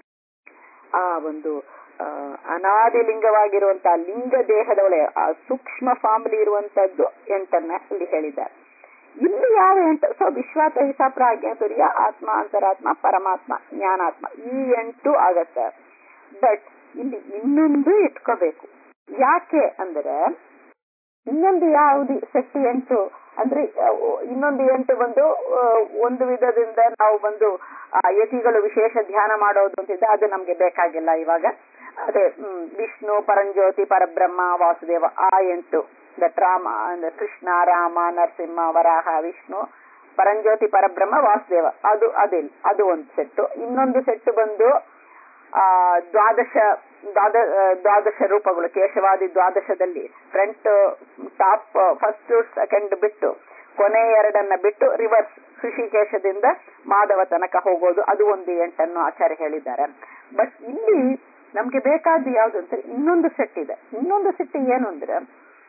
ಆ ಒಂದು ಆ, ಅನಾದಿ ಲಿಂಗವಾಗಿರುವಂತಹ ಲಿಂಗ ದೇಹದ ಒಳಗೆ ಆ ಸೂಕ್ಷ್ಮ ಫಾರ್ಮ್ಲಿ ಇರುವಂತದ್ದು ಎಂಟನ್ನ ಇಲ್ಲಿ ಹೇಳಿದ್ದಾರೆ ಇಲ್ಲಿ ಯಾವ ಎಂಟು ಸೊ ವಿಶ್ವ ತೈಸ ಪ್ರಾಜ್ಞ ತುರ್ಯ ಆತ್ಮ ಅಂತರಾತ್ಮ ಪರಮಾತ್ಮ ಜ್ಞಾನಾತ್ಮ ಈ ಎಂಟು ಆಗತ್ತೆ ಬಟ್ ಇಲ್ಲಿ ಇನ್ನೊಂದು ಇಟ್ಕೋಬೇಕು ಯಾಕೆ ಅಂದ್ರೆ ಇನ್ನೊಂದು ಯಾವುದು ಸೆಟ್ ಎಂಟು ಅಂದ್ರೆ ಅಹ್, ಇನ್ನೊಂದು ಎಂಟು ಬಂದು ಅಹ್, ಒಂದು ವಿಧದಿಂದ ನಾವು ಬಂದು ಆ, ಯತಿಗಳು ವಿಶೇಷ ಧ್ಯಾನ ಮಾಡೋದು ಅಂತಿದ್ದ ಅದು ನಮ್ಗೆ ಬೇಕಾಗಿಲ್ಲ ಇವಾಗ ಅದೇ ಹ್ಮ್, ವಿಷ್ಣು ಪರಂಜ್ಯೋತಿ ಪರಬ್ರಹ್ಮ ವಾಸುದೇವ ಆ ಎಂಟು ದಟ್ ರಾಮ ಅಂದ್ರೆ ಕೃಷ್ಣ ರಾಮ ನರಸಿಂಹ ವರಾಹ ವಿಷ್ಣು ಪರಂಜ್ಯೋತಿ ಪರಬ್ರಹ್ಮ ವಾಸುದೇವ ಅದು ಅದಿಲ್ಲ ಅದು ಒಂದು ಸೆಟ್ಟು ಇನ್ನೊಂದು ಸೆಟ್ ಬಂದು ಆ ದ್ವಾದಶ ದ್ವಾದ ಆ, ದ್ವಾದಶ ರೂಪಗಳು ಕೇಶವಾದಿ ದ್ವಾದಶದಲ್ಲಿ ಫ್ರಂಟ್ ಟಾಪ್ ಫಸ್ಟ್ ಸೆಕೆಂಡ್ ಬಿಟ್ಟು ಕೊನೆ ಎರಡನ್ನ ಬಿಟ್ಟು ರಿವರ್ಸ್ ಋಷಿಕೇಶದಿಂದ ಮಾಧವ ತನಕ ಹೋಗೋದು ಅದು ಒಂದು ಎಂಟನ್ನು ಆಚಾರ್ಯ ಹೇಳಿದ್ದಾರೆ ಬಟ್ ಇಲ್ಲಿ ನಮ್ಗೆ ಬೇಕಾದ ಯಾವ್ದು ಅಂತ ಇನ್ನೊಂದು ಸೆಟ್ ಇದೆ ಇನ್ನೊಂದು ಸೆಟ್ ಏನು ಅಂದ್ರೆ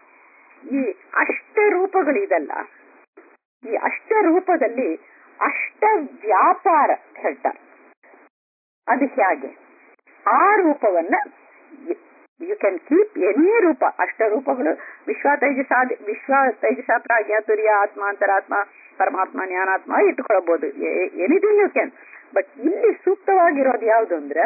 ಈ ಅಷ್ಟ ರೂಪಗಳಿದಲ್ಲ ಈ ಅಷ್ಟ ರೂಪದಲ್ಲಿ ಅಷ್ಟ ವ್ಯಾಪಾರ ಹೇಳ್ತಾರೆ ಅದು ಹೇಗೆ ಆ ರೂಪವನ್ನ ಯು ಕ್ಯಾನ್ ಕೀಪ್ ಎನಿ ರೂಪ ಅಷ್ಟ ರೂಪಗಳು ವಿಶ್ವ ತೈಜಸ ವಿಶ್ವ ತೈಜಸ ಪ್ರಾಜ್ಞ ತುರ್ಯ ಆತ್ಮ ಅಂತರಾತ್ಮ ಪರಮಾತ್ಮ ಜ್ಞಾನಾತ್ಮ ಇಟ್ಕೊಳ್ಬಹುದು ಎನಿಥಿಂಗ್ ಯು ಕ್ಯಾನ್ ಬಟ್ ಇಲ್ಲಿ ಸೂಕ್ತವಾಗಿರೋದು ಯಾವುದು ಅಂದ್ರೆ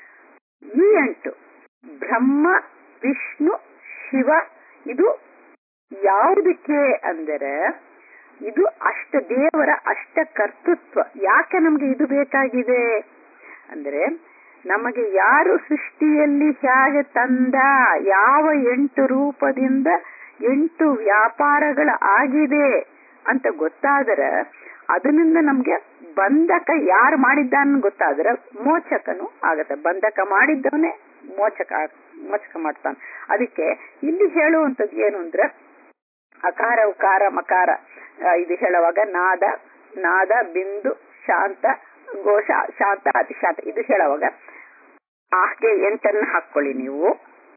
ಈ ಎಂಟು ಬ್ರಹ್ಮ ವಿಷ್ಣು ಶಿವ ಇದು ಯಾವುದಕ್ಕೆ ಅಂದರೆ ಇದು ಅಷ್ಟ ದೇವರ ಅಷ್ಟ ಕರ್ತೃತ್ವ ಯಾಕೆ ನಮ್ಗೆ ಇದು ಬೇಕಾಗಿದೆ ಅಂದ್ರೆ ನಮಗೆ ಯಾರು ಸೃಷ್ಟಿಯಲ್ಲಿ ಹೇಗೆ ತಂದ ಯಾವ ಎಂಟು ರೂಪದಿಂದ ಎಂಟು ವ್ಯಾಪಾರಗಳ ಆಗಿದೆ ಅಂತ ಗೊತ್ತಾದರೆ ಅದರಿಂದ ನಮ್ಗೆ ಬಂಧಕ ಯಾರು ಮಾಡಿದ್ದಾನ ಗೊತ್ತಾದ್ರೆ ಮೋಚಕನು ಆಗತ್ತೆ ಬಂಧಕ ಮಾಡಿದ್ದವನೇ ಮೋಚಕ ಆಗ್- ಮೋಚಕ ಮಾಡ್ತಾನೆ ಅದಕ್ಕೆ ಇಲ್ಲಿ ಹೇಳುವಂಥದ್ದು ಏನು ಅಂದ್ರೆ ಅಕಾರ ಉಕಾರ ಮಕಾರ ಆ, ಇದು ಹೇಳುವಾಗ ನಾದ ನಾದ ಬಿಂದು ಶಾಂತ ಘೋಷ ಶಾಂತ ಅತಿಶಾಂತ ಇದು ಹೇಳುವಾಗ ಆಕೆ ಎಂಟನ್ನ ಹಾಕೊಳ್ಳಿ ನೀವು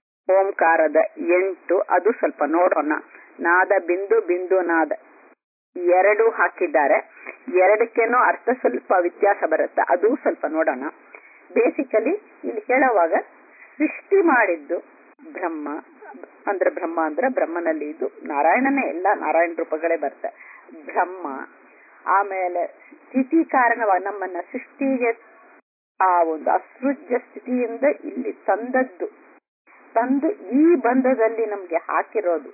ಓಂಕಾರದ ಎಂಟು ಅದು ಸ್ವಲ್ಪ ನೋಡೋಣ ನಾದ ಬಿಂದು ಬಿಂದು ನಾದ ಎರಡು ಹಾಕಿದ್ದಾರೆ ಎರಡಕ್ಕೇನೋ ಅರ್ಥ ಸ್ವಲ್ಪ ವ್ಯತ್ಯಾಸ ಬರುತ್ತೆ ಅದು ಸ್ವಲ್ಪ ನೋಡೋಣ ಬೇಸಿಕಲಿ ಇಲ್ಲಿ ಹೇಳುವಾಗ ಸೃಷ್ಟಿ ಮಾಡಿದ್ದು ಬ್ರಹ್ಮ ಅಂದ್ರೆ ಬ್ರಹ್ಮ ಅಂದ್ರೆ ಬ್ರಹ್ಮನಲ್ಲಿ ಇದು ನಾರಾಯಣನೇ ಎಲ್ಲ ನಾರಾಯಣ ರೂಪಗಳೇ ಬರುತ್ತೆ ಬ್ರಹ್ಮ ಆಮೇಲೆ ಸ್ಥಿತಿ ಕಾರಣವಾಗಿ ನಮ್ಮನ್ನ ಸೃಷ್ಟಿಗೆ ಆ ಒಂದು ಅಸೃಜ್ಯ ಸ್ಥಿತಿಯಿಂದ ಇಲ್ಲಿ ತಂದದ್ದು ತಂದು ಈ ಬಂಧದಲ್ಲಿ ನಮ್ಗೆ ಹಾಕಿರೋದು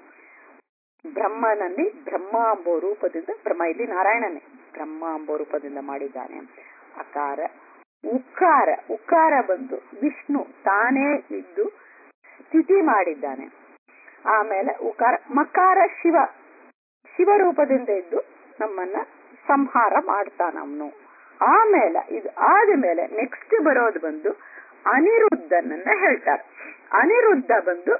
ಬ್ರಹ್ಮನಲ್ಲಿ ಬ್ರಹ್ಮ ಎಂಬೋ ರೂಪದಿಂದ ಬ್ರಹ್ಮ ಇಲ್ಲಿ ನಾರಾಯಣನೇ ಬ್ರಹ್ಮ ಎಂಬೋ ರೂಪದಿಂದ ಮಾಡಿದ್ದಾನೆ ಅಕಾರ ಉಕ್ಕಾರ ಉಕ್ಕಾರ ಬಂದು ವಿಷ್ಣು ತಾನೇ ಇದ್ದು ಸ್ಥಿತಿ ಮಾಡಿದ್ದಾನೆ ಆಮೇಲೆ ಉಕಾರ ಮಕಾರ ಶಿವ ಶಿವ ರೂಪದಿಂದ ಇದ್ದು ನಮ್ಮನ್ನ ಸಂಹಾರ ಮಾಡ್ತಾನ ಅವನು ಆಮೇಲೆ ಇದು ಆದ ಮೇಲೆ ನೆಕ್ಸ್ಟ್ ಬರೋದು ಬಂದು ಅನಿರುದ್ಧನನ್ನ ಹೇಳ್ತಾರೆ ಅನಿರುದ್ಧ ಬಂದು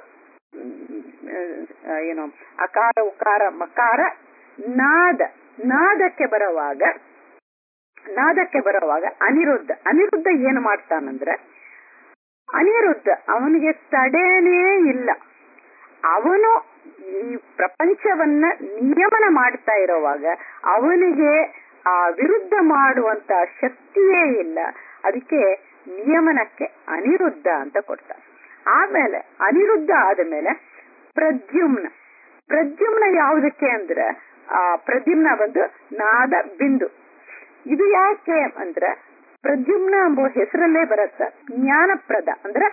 ಆ, ಏನು ಅಕಾರ ಉಕಾರ ಮಕಾರ ನಾದ ನಾದಕ್ಕೆ ಬರುವಾಗ ನಾದಕ್ಕೆ ಬರುವಾಗ ಅನಿರುದ್ಧ ಅನಿರುದ್ಧ ಏನು ಮಾಡ್ತಾನಂದ್ರೆ ಅನಿರುದ್ಧ ಅವನಿಗೆ ತಡೆನೇ ಇಲ್ಲ ಅವನು ಈ ಪ್ರಪಂಚವನ್ನ ನಿಯಮನ ಮಾಡ್ತಾ ಇರೋವಾಗ ಅವನಿಗೆ ಆ ವಿರುದ್ಧ ಮಾಡುವಂತ ಶಕ್ತಿಯೇ ಇಲ್ಲ ಅದಕ್ಕೆ ನಿಯಮನಕ್ಕೆ ಅನಿರುದ್ಧ ಅಂತ ಕೊಡ್ತಾರೆ ಆಮೇಲೆ ಅನಿರುದ್ಧ ಆದಮೇಲೆ ಪ್ರದ್ಯುಮ್ನ ಪ್ರದ್ಯುಮ್ನ ಯಾವುದಕ್ಕೆ ಅಂದ್ರೆ ಆ ಪ್ರದ್ಯುಮ್ನ ಬಂದು ನಾದ ಬಿಂದು ಇದು ಯಾಕೆ ಅಂದ್ರೆ ಪ್ರದ್ಯುಮ್ನ ಎಂಬ ಹೆಸರಲ್ಲೇ ಬರುತ್ತೆ ಜ್ಞಾನಪ್ರದ ಅಂದ್ರೆ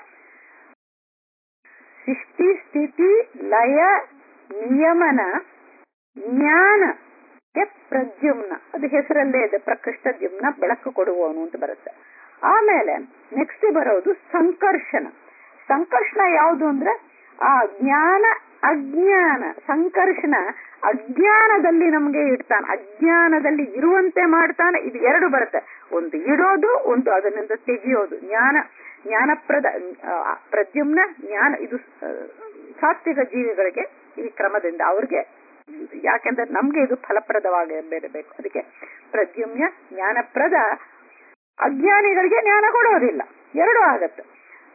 ಸೃಷ್ಟಿ ಸ್ಥಿತಿ ಲಯ ನಿಯಮನ ಜ್ಞಾನಕ್ಕೆ ಪ್ರದ್ಯುಮ್ನ ಅದು ಹೆಸರಲ್ಲೇ ಇದೆ ಪ್ರಕೃಷ್ಟದ್ಯುಮ್ನ ಬೆಳಕು ಕೊಡುವವನು ಅಂತ ಬರುತ್ತೆ ಆಮೇಲೆ ನೆಕ್ಸ್ಟ್ ಬರೋದು ಸಂಕರ್ಷಣ ಸಂಕರ್ಷಣ ಯಾವುದು ಅಂದ್ರೆ ಆ ಜ್ಞಾನ ಅಜ್ಞಾನ ಸಂಕರ್ಷಣ ಅಜ್ಞಾನದಲ್ಲಿ ನಮ್ಗೆ ಇಡ್ತಾನೆ ಅಜ್ಞಾನದಲ್ಲಿ ಇರುವಂತೆ ಮಾಡ್ತಾನೆ ಇದು ಎರಡು ಬರುತ್ತೆ ಒಂದು ಇಡೋದು ಒಂದು ಅದನ್ನಿಂದ ತೆಗೆಯೋದು ಜ್ಞಾನ ಜ್ಞಾನಪ್ರದ ಆ, ಪ್ರದ್ಯುಮ್ನ ಜ್ಞಾನ ಇದು ಆ, ಸಾತ್ವಿಕ ಜೀವಿಗಳಿಗೆ ಈ ಕ್ರಮದಿಂದ ಅವ್ರಿಗೆ ಯಾಕೆಂದ್ರೆ ನಮ್ಗೆ ಇದು ಫಲಪ್ರದವಾಗಿ ಬೇರಬೇಕು ಅದಕ್ಕೆ ಪ್ರದ್ಯುಮ್ಯ ಜ್ಞಾನಪ್ರದ ಅಜ್ಞಾನಿಗಳಿಗೆ ಜ್ಞಾನ ಕೊಡೋದಿಲ್ಲ ಎರಡೂ ಆಗತ್ತೆ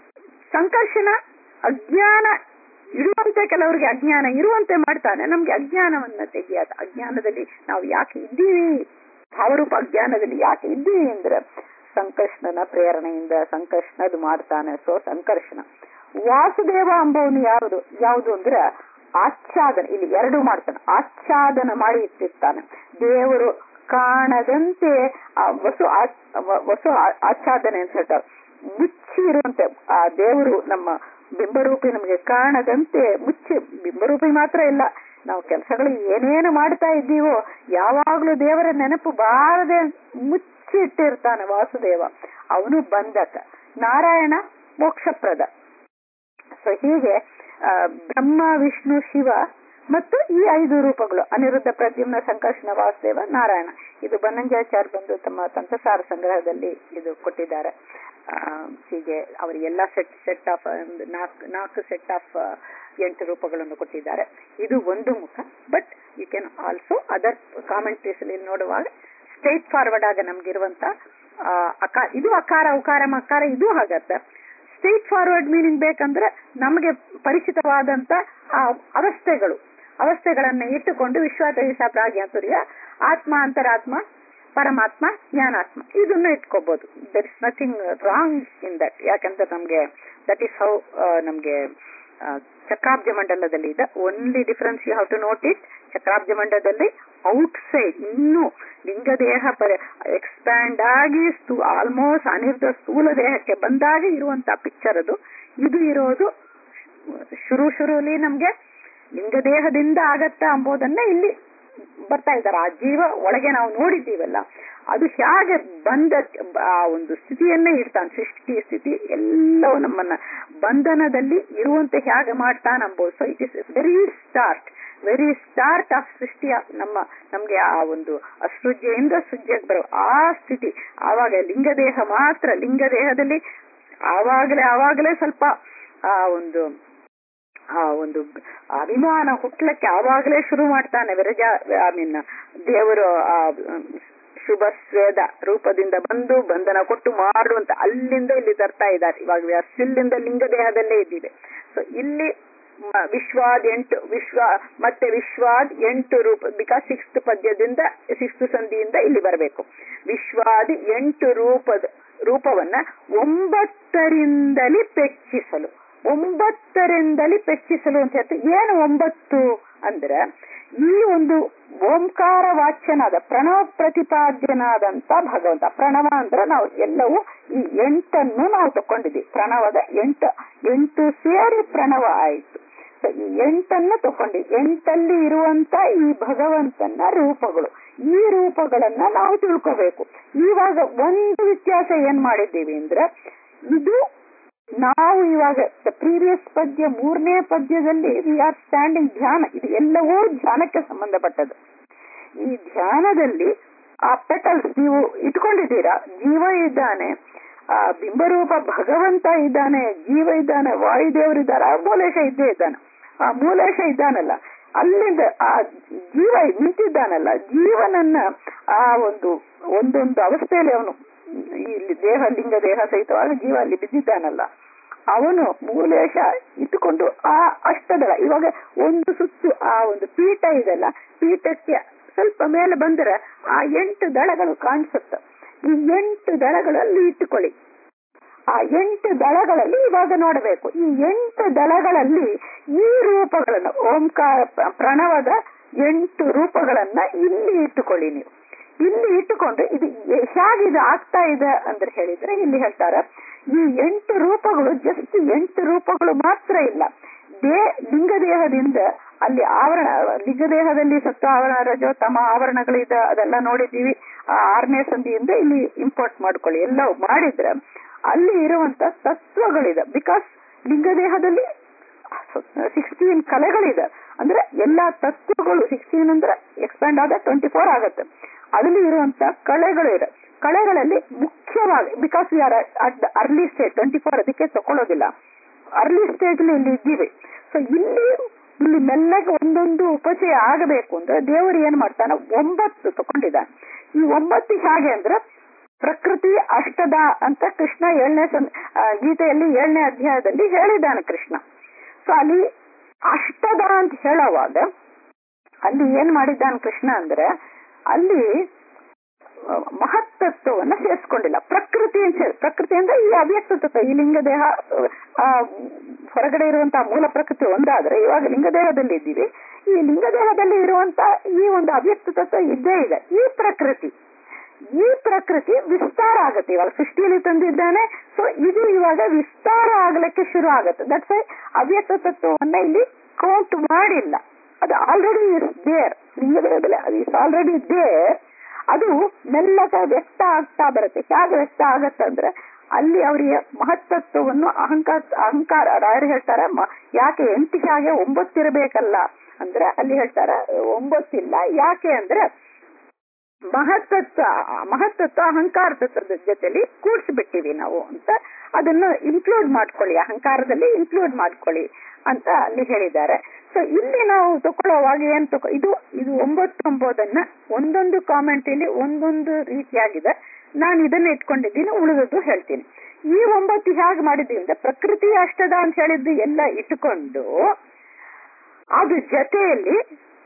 ಸಂಕರ್ಷಣ ಅಜ್ಞಾನ ಇರುವಂತೆ ಕೆಲವರಿಗೆ ಅಜ್ಞಾನ ಇರುವಂತೆ ಮಾಡ್ತಾನೆ ನಮ್ಗೆ ಅಜ್ಞಾನವನ್ನ ತೆಗೆಯಾದ ಅಜ್ಞಾನದಲ್ಲಿ ನಾವು ಯಾಕೆ ಇದ್ದೀವಿ ಭಾವರೂಪ ಅಜ್ಞಾನದಲ್ಲಿ ಯಾಕೆ ಇದ್ದೀವಿ ಅಂದ್ರೆ ಸಂಕರ್ಷಣನ ಪ್ರೇರಣೆಯಿಂದ ಸಂಕರ್ಷಣದು ಮಾಡ್ತಾನೆ ಸೊ ಸಂಕರ್ಷಣ ವಾಸುದೇವ ಅಂಬವನು ಯಾವುದು ಯಾವುದು ಅಂದ್ರೆ ಆಚ್ಛಾದನ ಇಲ್ಲಿ ಎರಡು ಮಾಡ್ತಾನೆ ಆಚ್ಛಾದನ ಮಾಡಿ ಇಟ್ಟಿರ್ತಾನೆ ದೇವರು ಕಾಣದಂತೆ ಆ ವಸು ವಸು ಆಚ್ಛಾದನೆ ಅಂತ ಹೇಳ್ತಾರೆ ಮುಚ್ಚಿ ಇರುವಂತೆ ಆ ದೇವರು ನಮ್ಮ ಬಿಂಬರೂಪಿ ನಮಗೆ ಕಾಣದಂತೆ ಮುಚ್ಚಿ ಬಿಂಬರೂಪಿ ಮಾತ್ರ ಇಲ್ಲ ನಾವು ಕೆಲಸಗಳು ಏನೇನು ಮಾಡ್ತಾ ಇದ್ದೀವೋ ಯಾವಾಗ್ಲೂ ದೇವರ ನೆನಪು ಬಾರದೆ ಮುಚ್ಚಿ ಇಟ್ಟಿರ್ತಾನೆ ವಾಸುದೇವ ಅವನು ಬಂಧಕ ನಾರಾಯಣ ಮೋಕ್ಷಪ್ರದ ಸೊ ಹೀಗೆ ಬ್ರಹ್ಮ ವಿಷ್ಣು ಶಿವ ಮತ್ತು ಈ ಐದು ರೂಪಗಳು ಅನಿರುದ್ಧ ಪ್ರದ್ಯುಮ್ನ ಸಂಕರ್ಷಣ ವಾಸುದೇವ ನಾರಾಯಣ ಇದು ಬನ್ನಂಜಾಚಾರ್ಯ ಬಂದು ತಮ್ಮ ತಂತ್ರಸಾರ ಸಂಗ್ರಹದಲ್ಲಿ ಇದು ಕೊಟ್ಟಿದ್ದಾರೆ ಹೀಗೆ ಅವರಿಗೆಲ್ಲ ಸೆಟ್ ಸೆಟ್ ಆಫ್ ನಾಲ್ಕು ನಾಲ್ಕು ಸೆಟ್ ಆಫ್ ಎಂಟು ರೂಪಗಳನ್ನು ಕೊಟ್ಟಿದ್ದಾರೆ ಇದು ಒಂದು ಮುಖ but you can also other commentaries ಅಲ್ಲಿ ನೋಡುವಾಗ ಸ್ಟ್ರೈಟ್ ಫಾರ್ವರ್ಡ್ ಆಗ ನಮ್ಗಿರುವಂತ ಅಕಾರ ಇದು ಅಕಾರ ಉಕಾರ ಮಕಾರ ಇದು ಆಗತ್ತೆ ಸ್ಟ್ರೈಟ್ ಫಾರ್ವರ್ಡ್ ಮೀನಿಂಗ್ ಬೇಕಂದ್ರೆ ನಮಗೆ ಪರಿಚಿತವಾದಂತ ಆ ಅವಸ್ಥೆಗಳು ಅವಸ್ಥೆಗಳನ್ನ ಇಟ್ಟುಕೊಂಡು ವಿಶ್ವಾತೈಸ ಪ್ರಾಗ್ಯಾಂತರ್ಯ ಆತ್ಮ ಅಂತರಾತ್ಮ ಪರಮಾತ್ಮ ಜ್ಞಾನಾತ್ಮ ಇದನ್ನ ಇಟ್ಕೋಬಹುದು there is nothing wrong in that ಯಾಕಂದ್ರೆ ನಮ್ಗೆ ದಟ್ ಈಸ್ ಹೌ ನಮ್ಗೆ ಚಕ್ರಾಬ್ಜ ಮಂಡಲದಲ್ಲಿ ಇದೆ only difference you have to note it ಚಕ್ರಾಬ್ಜ ಮಂಡಲದಲ್ಲಿ ಔಟ್ ಸೈಡ್ ಇನ್ನು ಲಿಂಗದೇಹ ಪರ ಎಕ್ಸ್ಪ್ಯಾಂಡ್ ಆಗಿ ಆಲ್ಮೋಸ್ಟ್ ಅನಿರ್ಧ ಸ್ಥೂಲ ದೇಹಕ್ಕೆ ಬಂದಾಗ ಇರುವಂತ ಪಿಕ್ಚರ್ ಅದು ಇದು ಇರೋದು ಶುರು ಶುರುಲಿ ನಮ್ಗೆ ಲಿಂಗದೇಹದಿಂದ ಆಗತ್ತಾ ಎಂಬುದನ್ನ ಇಲ್ಲಿ ಬರ್ತಾ ಇದ್ದಾರೆ ಆ ಜೀವ ಒಳಗೆ ನಾವು ನೋಡಿದ್ದೀವಲ್ಲ ಅದು ಹೇಗೆ ಬಂದ ಆ ಒಂದು ಸ್ಥಿತಿಯನ್ನೇ ಇಡ್ತಾನೆ ಸೃಷ್ಟಿ ಸ್ಥಿತಿ ಎಲ್ಲವೂ ನಮ್ಮನ್ನ ಬಂಧನದಲ್ಲಿ ಇರುವಂತೆ ಹೇಗೆ ಮಾಡ್ತಾನೆ ಅಂಬೋದು so it is very start very start of ಸೃಷ್ಟಿಯ ನಮ್ಮ ನಮ್ಗೆ ಆ ಒಂದು ಅಸೃಜ್ಯೆಯಿಂದ ಸೃಜ್ಯಕ್ಕೆ ಬರೋ ಆ ಸ್ಥಿತಿ ಆವಾಗ ಲಿಂಗದೇಹ ಮಾತ್ರ ಲಿಂಗದೇಹದಲ್ಲಿ ಆವಾಗಲೇ ಆವಾಗಲೇ ಸ್ವಲ್ಪ ಆ ಒಂದು ಆ ಒಂದು ಅಭಿಮಾನ ಹುಟ್ಲಕ್ಕೆ ಆವಾಗಲೇ ಶುರು ಮಾಡ್ತಾನೆ ವಿರಜ ಐ ಮೀನ್ ದೇವರು ಆ ಶುಭ ಸ್ವೇದ ರೂಪದಿಂದ ಬಂದು ಬಂಧನ ಕೊಟ್ಟು ಮಾಡುವಂತ ಅಲ್ಲಿಂದ ಇಲ್ಲಿ ತರ್ತಾ ಇದ್ದಾರೆ ಇವಾಗ ಅಲ್ಲಿಂದ ಲಿಂಗದೇಹದಲ್ಲೇ ಇದ್ದೀವಿ ಸೊ ಇಲ್ಲಿ ವಿಶ್ವಾದ್ ಎಂಟು ವಿಶ್ವ ಮತ್ತೆ ವಿಶ್ವಾದ್ ಎಂಟು ರೂಪ ಬಿಕಾಸ್ ಸಿಕ್ಸ್ತ್ ಪದ್ಯದಿಂದ ಸಿಕ್ಸ್ತ್ ಸಂಧಿಯಿಂದ ಇಲ್ಲಿ ಬರಬೇಕು ವಿಶ್ವಾದಿ ಎಂಟು ರೂಪದ ರೂಪವನ್ನ ಒಂಬತ್ತರಿಂದಲೇ ಪೆಚ್ಚಿಸಲು ಒಂಬತ್ತರಿಂದಲೇ ಪೆಚ್ಚಿಸಲು ಅಂತ ಹೇಳ್ತಾರೆ ಏನು ಒಂಬತ್ತು ಅಂದ್ರೆ ಈ ಒಂದು ಓಂಕಾರ ವಾಚ್ಯನಾದ ಪ್ರಣವ ಪ್ರತಿಪಾದ್ಯನಾದಂತ ಭಗವಂತ ಪ್ರಣವ ಅಂದ್ರೆ ನಾವು ಎಲ್ಲವೂ ಈ ಎಂಟನ್ನು ನಾವು ತಕೊಂಡಿದ್ವಿ ಪ್ರಣವದ ಎಂಟು ಎಂಟು ಸೇರಿ ಪ್ರಣವ ಆಯಿತು ಸೊ ಈ ಎಂಟನ್ನು ತಕೊಂಡಿ ಎಂಟಲ್ಲಿ ಇರುವಂತ ಈ ಭಗವಂತನ ರೂಪಗಳು ಈ ರೂಪಗಳನ್ನ ನಾವು ತಿಳ್ಕೋಬೇಕು ಇವಾಗ ಒಂದು ವ್ಯತ್ಯಾಸ ಏನ್ ಮಾಡಿದ್ದೀವಿ ಅಂದ್ರೆ ಇದು ನಾವು ಇವಾಗ ಪ್ರೀವಿಯಸ್ ಪದ್ಯ ಮೂರನೇ ಪದ್ಯದಲ್ಲಿ ವಿ ಆರ್ ಸ್ಟ್ಯಾಂಡಿಂಗ್ ಧ್ಯಾನ ಇದು ಎಲ್ಲವೂ ಧ್ಯಾನಕ್ಕೆ ಸಂಬಂಧಪಟ್ಟದ್ದು ಈ ಧ್ಯಾನದಲ್ಲಿ ಆ ಪೆಟಲ್ಸ್ ನೀವು ಇಟ್ಕೊಂಡಿದ್ದೀರಾ ಜೀವ ಇದ್ದಾನೆ ಆ ಬಿಂಬರೂಪ ಭಗವಂತ ಇದ್ದಾನೆ ಜೀವ ಇದ್ದಾನೆ ವಾಯುದೇವರಿದ್ದಾರೆ ಆ ಮೂಲೇಶ ಇದ್ದೇ ಇದ್ದಾನೆ ಆ ಮೂಲೇಶ ಇದ್ದಾನಲ್ಲ ಅಲ್ಲಿಂದ ಆ ಜೀವ ನಿಂತಿದ್ದಾನಲ್ಲ ಜೀವನನ್ನ ಆ ಒಂದು ಒಂದೊಂದು ಅವಸ್ಥೆಯಲ್ಲಿ ಅವನು ಇಲ್ಲಿ ದೇಹ ಲಿಂಗ ದೇಹ ಸಹಿತವಾಗಿ ಜೀವ ಅಲ್ಲಿ ಬಿದ್ದಿದ್ದಾನಲ್ಲ ಅವನು ಮೂಲೇಶ ಇಟ್ಟುಕೊಂಡು ಆ ಅಷ್ಟದಳ ಇವಾಗ ಒಂದು ಸುತ್ತು ಆ ಒಂದು ಪೀಠ ಇದೆಲ್ಲ ಪೀಠಕ್ಕೆ ಸ್ವಲ್ಪ ಮೇಲೆ ಬಂದರೆ ಆ ಎಂಟು ದಳಗಳು ಕಾಣಿಸುತ್ತೆ ಈ ಎಂಟು ದಳಗಳಲ್ಲಿ ಇಟ್ಟುಕೊಳ್ಳಿ ಆ ಎಂಟು ದಳಗಳಲ್ಲಿ ಇವಾಗ ನೋಡಬೇಕು ಈ ಎಂಟು ದಳಗಳಲ್ಲಿ ಈ ರೂಪಗಳನ್ನು ಓಂಕಾರ ಪ್ರಣವದ ಎಂಟು ರೂಪಗಳನ್ನ ಇಲ್ಲಿ ಇಟ್ಟುಕೊಳ್ಳಿ ನೀವು ಇಲ್ಲಿ ಇಟ್ಟುಕೊಂಡು ಇದು ಹೇಗಿದೆ ಆಗ್ತಾ ಇದೆ ಅಂದ್ರೆ ಹೇಳಿದ್ರೆ ಇಲ್ಲಿ ಹೇಳ್ತಾರೆ ಈ ಎಂಟು ರೂಪಗಳು ಜಸ್ಟ್ ಎಂಟು ರೂಪಗಳು ಮಾತ್ರ ಇಲ್ಲ ದೇ ಲಿಂಗದೇಹದಿಂದ ಅಲ್ಲಿ ಆವರಣ ಲಿಂಗದೇಹದಲ್ಲಿ ಸತ್ತ ಆವರಣ ರಜೋ ತಮ ಆವರಣಗಳಿದೆ ಅದೆಲ್ಲ ನೋಡಿದ್ದೀವಿ ಆ ಆರನೇ ಸಂಧಿಯಿಂದ ಇಲ್ಲಿ ಇಂಪೋರ್ಟ್ ಮಾಡ್ಕೊಳ್ಳಿ ಎಲ್ಲ ಮಾಡಿದ್ರೆ ಅಲ್ಲಿ ಇರುವಂತ ತತ್ವಗಳಿದೆ ಬಿಕಾಸ್ ಲಿಂಗದೇಹದಲ್ಲಿ ಸಿಕ್ಸ್ಟೀನ್ ಕಲೆಗಳಿದೆ ಅಂದ್ರೆ ಎಲ್ಲಾ ತತ್ವಗಳು ಸಿಕ್ಸ್ಟೀನ್ ಅಂದ್ರೆ ಎಕ್ಸ್ಪ್ಯಾಂಡ್ ಆದ ಟ್ವೆಂಟಿ ಫೋರ್ ಆಗುತ್ತೆ ಅದರಲ್ಲಿ ಇರುವಂತ ಕಳೆಗಳು ಇದೆ ಕಳೆಗಳಲ್ಲಿ ಮುಖ್ಯವಾಗಿ because we are at the early stage twenty four ಅದಕ್ಕೆ ತಕೊಳ್ಳೋದಿಲ್ಲ ಅರ್ಲಿ ಸ್ಟೇಜ್ ಇಲ್ಲಿ ಇದ್ದೀವಿ ಸೊ ಇಲ್ಲಿ ಇಲ್ಲಿ ಮೆಲ್ಲಗೆ ಒಂದೊಂದು ಉಪಚಯ ಆಗಬೇಕು ಅಂದ್ರೆ ದೇವರು ಏನ್ ಮಾಡ್ತಾನೆ ಒಂಬತ್ತು ತಗೊಂಡಿದ್ದಾನೆ ಈ ಒಂಬತ್ತು ಹೇಗೆ ಅಂದ್ರೆ ಪ್ರಕೃತಿ ಅಷ್ಟದ ಅಂತ ಕೃಷ್ಣ ಏಳನೇ ಗೀತೆಯಲ್ಲಿ ಏಳನೇ ಅಧ್ಯಾಯದಲ್ಲಿ ಹೇಳಿದ್ದಾನೆ ಕೃಷ್ಣ ಸೊ ಅಲ್ಲಿ ಅಷ್ಟದ ಅಂತ ಹೇಳುವಾಗ ಅಲ್ಲಿ ಏನ್ ಮಾಡಿದ್ದಾನೆ ಕೃಷ್ಣ ಅಂದ್ರೆ ಅಲ್ಲಿ ಮಹತ್ತತ್ವವನ್ನ ಸೇರಿಸ್ಕೊಂಡಿಲ್ಲ ಪ್ರಕೃತಿ ಅಂತ ಹೇಳಿ ಪ್ರಕೃತಿ ಅಂದ್ರೆ ಈ ಅವ್ಯಕ್ತ ತತ್ವ ಈ ಲಿಂಗದೇಹ ಹೊರಗಡೆ ಇರುವಂತಹ ಮೂಲ ಪ್ರಕೃತಿ ಒಂದಾದ್ರೆ ಇವಾಗ ಲಿಂಗದೇಹದಲ್ಲಿ ಇದ್ದೀವಿ ಈ ಲಿಂಗದೇಹದಲ್ಲಿ ಇರುವಂತ ಈ ಒಂದು ಅವ್ಯಕ್ತ ತತ್ವ ಇದ್ದೇ ಇದೆ ಈ ಪ್ರಕೃತಿ ಈ ಪ್ರಕೃತಿ ವಿಸ್ತಾರ ಆಗುತ್ತೆ ಇವಾಗ ಸೃಷ್ಟಿಯಲ್ಲಿ ತಂದಿದ್ದಾನೆ ಸೊ ಇದು ಇವಾಗ ವಿಸ್ತಾರ ಆಗ್ಲಿಕ್ಕೆ ಶುರು ಆಗುತ್ತೆ ದಟ್ಸ್ ವೈ ಅವ್ಯಕ್ತ ತತ್ವವನ್ನ ಇಲ್ಲಿ ಕೌಂಟ್ ಮಾಡಿಲ್ಲ ಅದು ಆಲ್ರೆಡಿ ಇಸ್ ದೇರ್ ಲಿಂಗದೇಹದಲ್ಲಿ ಅದು ಇಸ್ ಆಲ್ರೆಡಿ ದೇರ್ ಅದು ಮೆಲ್ಲಗ ವ್ಯಕ್ತ ಆಗ್ತಾ ಬರುತ್ತೆ ಹೇಗೆ ವ್ಯಕ್ತ ಆಗತ್ತಂದ್ರೆ ಅಲ್ಲಿ ಅವರಿಗೆ ಮಹತ್ತತ್ವವನ್ನು ಅಹಂಕಾರ ಅಹಂಕಾರ ರಾಯರು ಹೇಳ್ತಾರೆ ಯಾಕೆ ಎಂಟು ಹಾಗೆ ಒಂಬತ್ತಿರಬೇಕಲ್ಲ ಅಂದ್ರೆ ಅಲ್ಲಿ ಹೇಳ್ತಾರ ಒಂಬತ್ತಿಲ್ಲ ಯಾಕೆ ಅಂದ್ರೆ ಮಹತ್ತತ್ವ ಮಹತ್ತತ್ವ ಅಹಂಕಾರ ತತ್ವದ ಜೊತೆಲಿ ಕೂಡ್ಸ್ಬಿಟ್ಟಿವಿ ನಾವು ಅಂತ ಅದನ್ನು ಇನ್ಕ್ಲೂಡ್ ಮಾಡ್ಕೊಳ್ಳಿ ಅಹಂಕಾರದಲ್ಲಿ ಇನ್ಕ್ಲೂಡ್ ಮಾಡ್ಕೊಳ್ಳಿ ಅಂತ ಅಲ್ಲಿ ಹೇಳಿದ್ದಾರೆ ಸೊ ಇಲ್ಲಿ ನಾವು ತಗೊಳ್ಳುವಾಗ ಏನ್ ತಗೋ ಇದು ಇದು ಒಂಬತ್ತು ಎಂಬುದನ್ನ ಒಂದೊಂದು ಕಾಮೆಂಟ್ ಇಲ್ಲಿ ಒಂದೊಂದು ರೀತಿಯಾಗಿದೆ ನಾನು ಇದನ್ನ ಇಟ್ಕೊಂಡಿದ್ದೀನಿ ಉಳಿದದ್ದು ಹೇಳ್ತೀನಿ ಈ ಒಂಬತ್ತು ಹೇಗೆ ಮಾಡಿದ್ದೀವಿ ಅಂದ್ರೆ ಪ್ರಕೃತಿ ಅಷ್ಟದ ಅಂತ ಹೇಳಿದ್ದು ಎಲ್ಲ ಇಟ್ಟುಕೊಂಡು ಅದು ಜೊತೆಯಲ್ಲಿ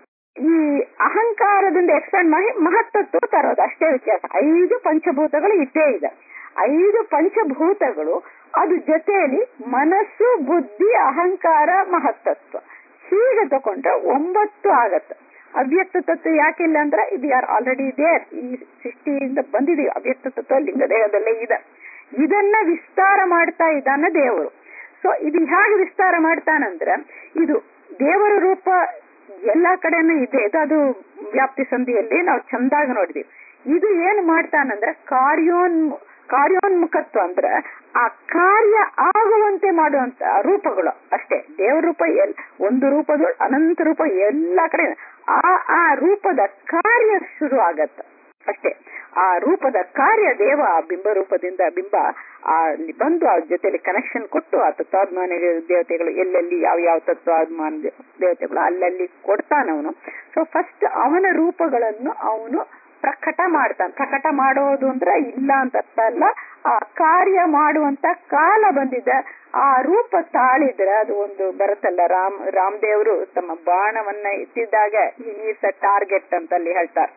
ಈ ಅಹಂಕಾರದಿಂದ ಎಕ್ಸ್ಪ್ಯಾಂಡ್ ಮಾಡಿ ಮಹತ್ತತ್ವ ತರೋದು ಅಷ್ಟೇ ವ್ಯತ್ಯಾಸ ಐದು ಪಂಚಭೂತಗಳು ಇದ್ದೇ ಇದೆ ಐದು ಪಂಚಭೂತಗಳು ಅದು ಜೊತೆಯಲ್ಲಿ ಮನಸ್ಸು ಬುದ್ಧಿ ಅಹಂಕಾರ ಮಹತ್ತತ್ವ ಹೀಗೆ ತಕೊಂಡ್ರೆ ಒಂಬತ್ತು ಆಗತ್ತೆ ಅವ್ಯಕ್ತ ತತ್ವ ಯಾಕಿಲ್ಲ ಅಂದ್ರೆ ಇದು ಯಾರು ಆಲ್ರೆಡಿ ದೇರ್ ಈ ಸೃಷ್ಟಿಯಿಂದ ಬಂದಿದೀವಿ ಅವ್ಯಕ್ತ ತತ್ವ ಲಿಂಗದೇಹದಲ್ಲೇ ಇದೆ ಇದನ್ನ ವಿಸ್ತಾರ ಮಾಡ್ತಾ ಇದ್ದಾನೆ ದೇವರು ಸೊ ಇದು ಹೇಗೆ ವಿಸ್ತಾರ ಮಾಡ್ತಾನಂದ್ರೆ ಇದು ದೇವರ ರೂಪ ಎಲ್ಲಾ ಕಡೆನೂ ಇದೆ ಇದು ಅದು ವ್ಯಾಪ್ತಿ ಸಂಧಿಯಲ್ಲಿ ನಾವು ಚಂದಾಗಿ ನೋಡಿದೀವಿ ಇದು ಏನ್ ಮಾಡ್ತಾನಂದ್ರೆ ಕಾರ್ಯೋನ್ ಕಾರ್ಯೋನ್ಮುಖತ್ವ ಅಂದ್ರೆ ಆ ಕಾರ್ಯ ಆಗುವಂತೆ ಮಾಡುವಂತ ರೂಪಗಳು ಅಷ್ಟೇ ದೇವರ ರೂಪ ಎಲ್ ಒಂದು ರೂಪದ ಅನಂತ ರೂಪ ಎಲ್ಲಾ ಕಡೆ ಆ ಆ ರೂಪದ ಕಾರ್ಯ ಶುರು ಆಗತ್ತ ಅಷ್ಟೇ ಆ ರೂಪದ ಕಾರ್ಯ ದೇವ ಆ ಬಿಂಬ ರೂಪದಿಂದ ಬಿಂಬ ಆ ಅಲ್ಲಿ ಬಂದು ಆ ಜೊತೆಲಿ ಕನೆಕ್ಷನ್ ಕೊಟ್ಟು ಆ ತತ್ವಾಭಿಮಾನಿ ದೇವತೆಗಳು ಎಲ್ಲೆಲ್ಲಿ ಯಾವ ಯಾವ ತತ್ವಾಭಿಮಾನ ದೇವತೆಗಳು ಅಲ್ಲಲ್ಲಿ ಕೊಡ್ತಾನವನು ಸೊ ಫಸ್ಟ್ ಅವನ ರೂಪಗಳನ್ನು ಅವನು ಪ್ರಕಟ ಮಾಡ್ತಾನೆ ಪ್ರಕಟ ಮಾಡೋದು ಅಂದ್ರೆ ಇಲ್ಲ ಅಂತ ಅರ್ಥ ಅಲ್ಲ ಆ ಕಾರ್ಯ ಮಾಡುವಂತ ಕಾಲ ಬಂದಿದೆ ಆ ರೂಪ ತಾಳಿದ್ರೆ ಅದು ಒಂದು ಬರುತ್ತಲ್ಲ ರಾಮ್ ರಾಮದೇವರು ತಮ್ಮ ಬಾಣವನ್ನ ಎತ್ತಿದಾಗ ಈ ನೀಸ್ ಟಾರ್ಗೆಟ್ ಅಂತ ಅಲ್ಲಿ ಹೇಳ್ತಾರೆ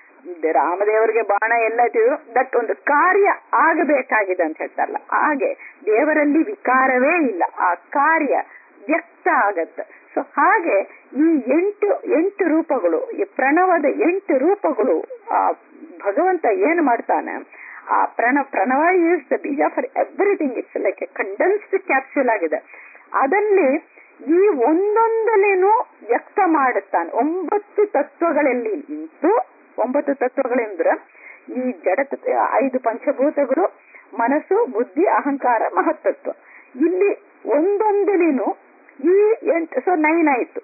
ರಾಮದೇವರಿಗೆ ಬಾಣ ಎಲ್ಲ ಇಟ್ಟಿದ್ರು ದಟ್ ಒಂದು ಕಾರ್ಯ ಆಗಬೇಕಾಗಿದೆ ಅಂತ ಹೇಳ್ತಾರಲ್ಲ ಹಾಗೆ ದೇವರಲ್ಲಿ ವಿಕಾರವೇ ಇಲ್ಲ ಆ ಕಾರ್ಯ ವ್ಯಕ್ತ ಆಗತ್ತೆ ಸೊ ಹಾಗೆ ಈ ಎಂಟು ಎಂಟು ರೂಪಗಳು ಈ ಪ್ರಣವದ ಎಂಟು ರೂಪಗಳು ಆ ಭಗವಂತ ಏನ್ ಮಾಡ್ತಾನೆ ಆ ಪ್ರಣ ಪ್ರಣವ ಈಸ್ ದ ಬೀಜ for everything it's like a condensed capsule ಆಗಿದೆ ಅದಲ್ಲಿ ಈ ಒಂದೊಂದಲೇನು ವ್ಯಕ್ತ ಮಾಡುತ್ತಾನೆ ಒಂಬತ್ತು ತತ್ವಗಳಲ್ಲಿ ನಿಂತು ಒಂಬತ್ತು ತತ್ವಗಳೆಂದ್ರೆ ಈ ಜಡ ಐದು ಪಂಚಭೂತಗಳು ಮನಸ್ಸು ಬುದ್ಧಿ ಅಹಂಕಾರ ಮಹತ್ತತ್ವ ಇಲ್ಲಿ ಒಂದೊಂದಲಿನು ಈ ಎಂಟು ಸೊ ನೈನ್ ಆಯ್ತು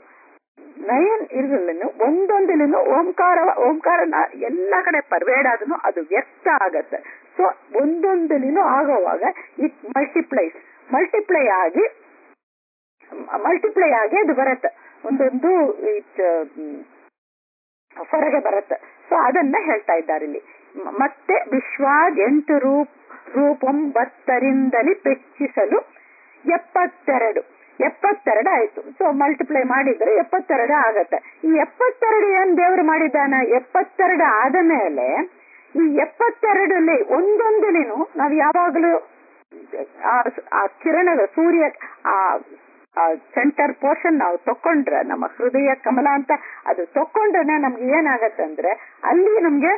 ನೈನ್ ಇರಲಿಲ್ಲ ಒಂದೊಂದಲಿನು ಓಂಕಾರ ಓಂಕಾರ ಎಲ್ಲ ಕಡೆ ಪರ್ವೇಡಾದನು ಅದು ವ್ಯಕ್ತ ಆಗತ್ತೆ ಸೊ ಒಂದೊಂದಲಿನು ಆಗುವಾಗ ಇಟ್ ಮಲ್ಟಿಪ್ಲೈಸ್ ಮಲ್ಟಿಪ್ಲೈ ಆಗಿ ಮಲ್ಟಿಪ್ಲೈ ಆಗಿ ಅದು ಬರುತ್ತೆ ಒಂದೊಂದು ಇಟ್ ಹೊರಗೆ ಬರುತ್ತೆ ಸೊ ಅದನ್ನ ಹೇಳ್ತಾ ಇದ್ದಾರೆ ಇಲ್ಲಿ ಮತ್ತೆ ವಿಶ್ವಾದ್ ಎಂಟು ರೂಪ್ ರೂಪೊಂಬತ್ತರಿಂದಲೇ ಪೆಚ್ಚಿಸಲು ಎಪ್ಪತ್ತೆರಡು ಎಪ್ಪತ್ತೆರಡು ಆಯ್ತು ಸೊ ಮಲ್ಟಿಪ್ಲೈ ಮಾಡಿದ್ರೆ ಎಪ್ಪತ್ತೆರಡು ಆಗತ್ತೆ ಈ ಎಪ್ಪತ್ತೆರಡು ಏನ್ ದೇವರು ಮಾಡಿದ್ದಾನ ಎಪ್ಪತ್ತೆರಡು ಆದ ಮೇಲೆ ಈ ಎಪ್ಪತ್ತೆರಡಲ್ಲಿ ಒಂದೊಂದನೇನು ನಾವು ಯಾವಾಗಲೂ ಆ ಕಿರಣಗಳು ಸೂರ್ಯ ಆ ಸೆಂಟರ್ ಪೋರ್ಷನ್ ನಾವು ತಕೊಂಡ್ರೆ ನಮ್ಮ ಹೃದಯ ಕಮಲ ಅಂತ ಅದು ತಕೊಂಡ್ರೆ ನಮ್ಗೆ ಏನಾಗತ್ತಂದ್ರೆ ಅಲ್ಲಿ ನಮ್ಗೆ